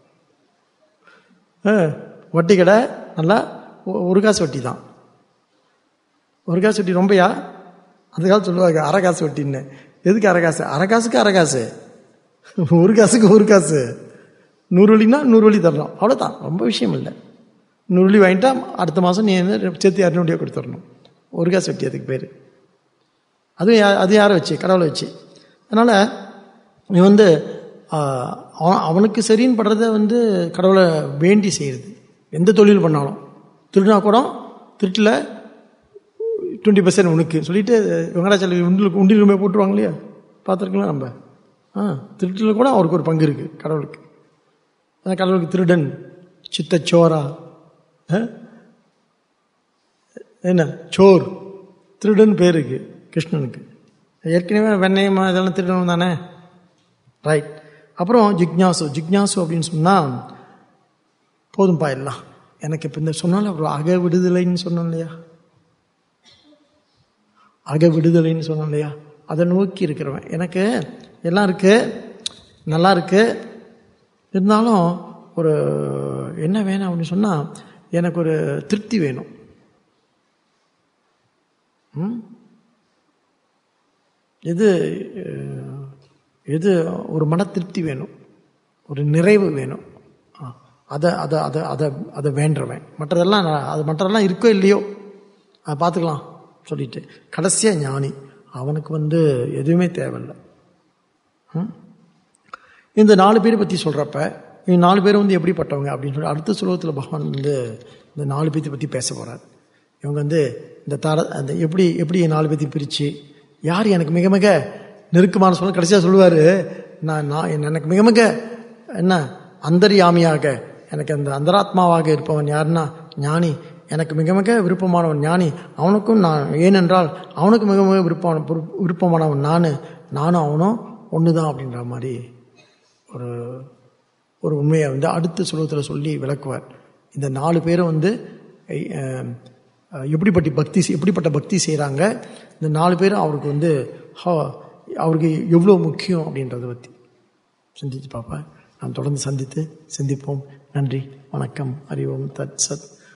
ஆ, வட்டி கடை நல்லா ஒ- ஒரு காசு வட்டி தான் ஒரு காசு வட்டி ரொம்பயா அந்த காலத்து சொல்லுவாங்க அரை காசு வட்டின்னு எதுக்கு அரை காசு அரை காசுக்கு அரை காசு ஒரு காசுக்கு ஒரு காசு நூறு வழினா நூறு வழி தரணும் அவ்வளோதான் ரொம்ப விஷயம் இல்லை நூறு வழி வாங்கிட்டா அடுத்த மாதம் நீ என்ன சேர்த்து இரநூறுவா கொடுத்துடணும் ஒரு காசு வட்டி அதுக்கு பேர் அதுவும் யா அது யாரை வச்சு கடவுளை வச்சு அதனால் நீ வந்து ஆ, அவன் அவனுக்கு சரின்னு படுறத வந்து கடவுளை வேண்டி செய்கிறது எந்த தொழில் பண்ணாலும் திருடினா கூட திருட்டில் டுவெண்ட்டி பர்சன்ட் உனக்கு சொல்லிட்டு வெங்கடாச்சலம் உண்டில் உண்டிலுமே போட்டுருவாங்க இல்லையா பார்த்துருக்கலாம் நம்ம ஆ திருட்டில் கூட அவருக்கு ஒரு பங்கு இருக்குது கடவுளுக்கு அதான் கடவுளுக்கு திருடன் சித்தச்சோரா ஆ? என்ன சோர் திருடன் பேர் இருக்கு கிருஷ்ணனுக்கு ஏற்கனவே வெண்ணெயம் இதெல்லாம் திருடன் தானே ரைட் அப்புறம் ஜிக்ஞாசு ஜிக்ஞாசு அப்படின்னு சொன்னால் போதும்பா எல்லாம் எனக்கு இப்போ இந்த சொன்னால ஒரு அக விடுதலைன்னு சொன்னோம் இல்லையா அக விடுதலைன்னு சொன்னோம் இல்லையா அதை நோக்கி இருக்கிறவன் எனக்கு எல்லாம் இருக்கு நல்லா இருக்கு இருந்தாலும் ஒரு என்ன வேணும் அப்படின்னு சொன்னால் எனக்கு ஒரு திருப்தி வேணும் ம்? இது அஹ், இது ஒரு மன திருப்தி வேணும் ஒரு நிறைவு வேணும் ஆ, அதை அதை அதை அதை அதை வேண்டுறவன் மற்றதெல்லாம் நான் அது மற்றதெல்லாம் இருக்கோ இல்லையோ அதை பார்த்துக்கலாம் சொல்லிட்டு கடைசியாக ஞானி அவனுக்கு வந்து எதுவுமே தேவையில்லை ம்? இந்த நாலு பேரை பற்றி சொல்கிறப்ப இந்த நாலு பேர் வந்து எப்படிப்பட்டவங்க அப்படின்னு சொல்லி அடுத்த சுலோகத்தில் பகவான் வந்து இந்த நாலு பேர்த்தை பற்றி பேச போகிறார் இவங்க வந்து இந்த தர அந்த எப்படி எப்படி நாலு பேர்த்தையும் பிரித்து யார் எனக்கு மிக மிக நெருக்கமான சொல்ல கடைசியாக சொல்லுவார் நான் நான் எனக்கு மிக மிக என்ன அந்தர்யாமியாக எனக்கு அந்த அந்தராத்மாவாக இருப்பவன் யாருன்னா ஞானி எனக்கு மிக மிக விருப்பமானவன் ஞானி அவனுக்கும் நான் ஏனென்றால் அவனுக்கு மிக மிக விருப்பமான விருப்பமானவன் நான் நானும் அவனும் ஒன்று தான் அப்படின்ற மாதிரி ஒரு ஒரு உண்மையை வந்து அடுத்த சுலோகத்தில் சொல்லி விளக்குவார் இந்த நாலு பேரும் வந்து அஹ், அஹ், எப்படிப்பட்ட பக்தி செய்- எப்படிப்பட்ட பக்தி செய்கிறாங்க இந்த நாலு பேரும் அவருக்கு வந்து ஹா- அவருக்கு எவ்வளோ முக்கியம் அப்படின்றத பற்றி சிந்திச்சு பார்ப்பேன் நாம் தொடர்ந்து சந்தித்து சிந்திப்போம் நன்றி வணக்கம் அறிவோம் தத் சத்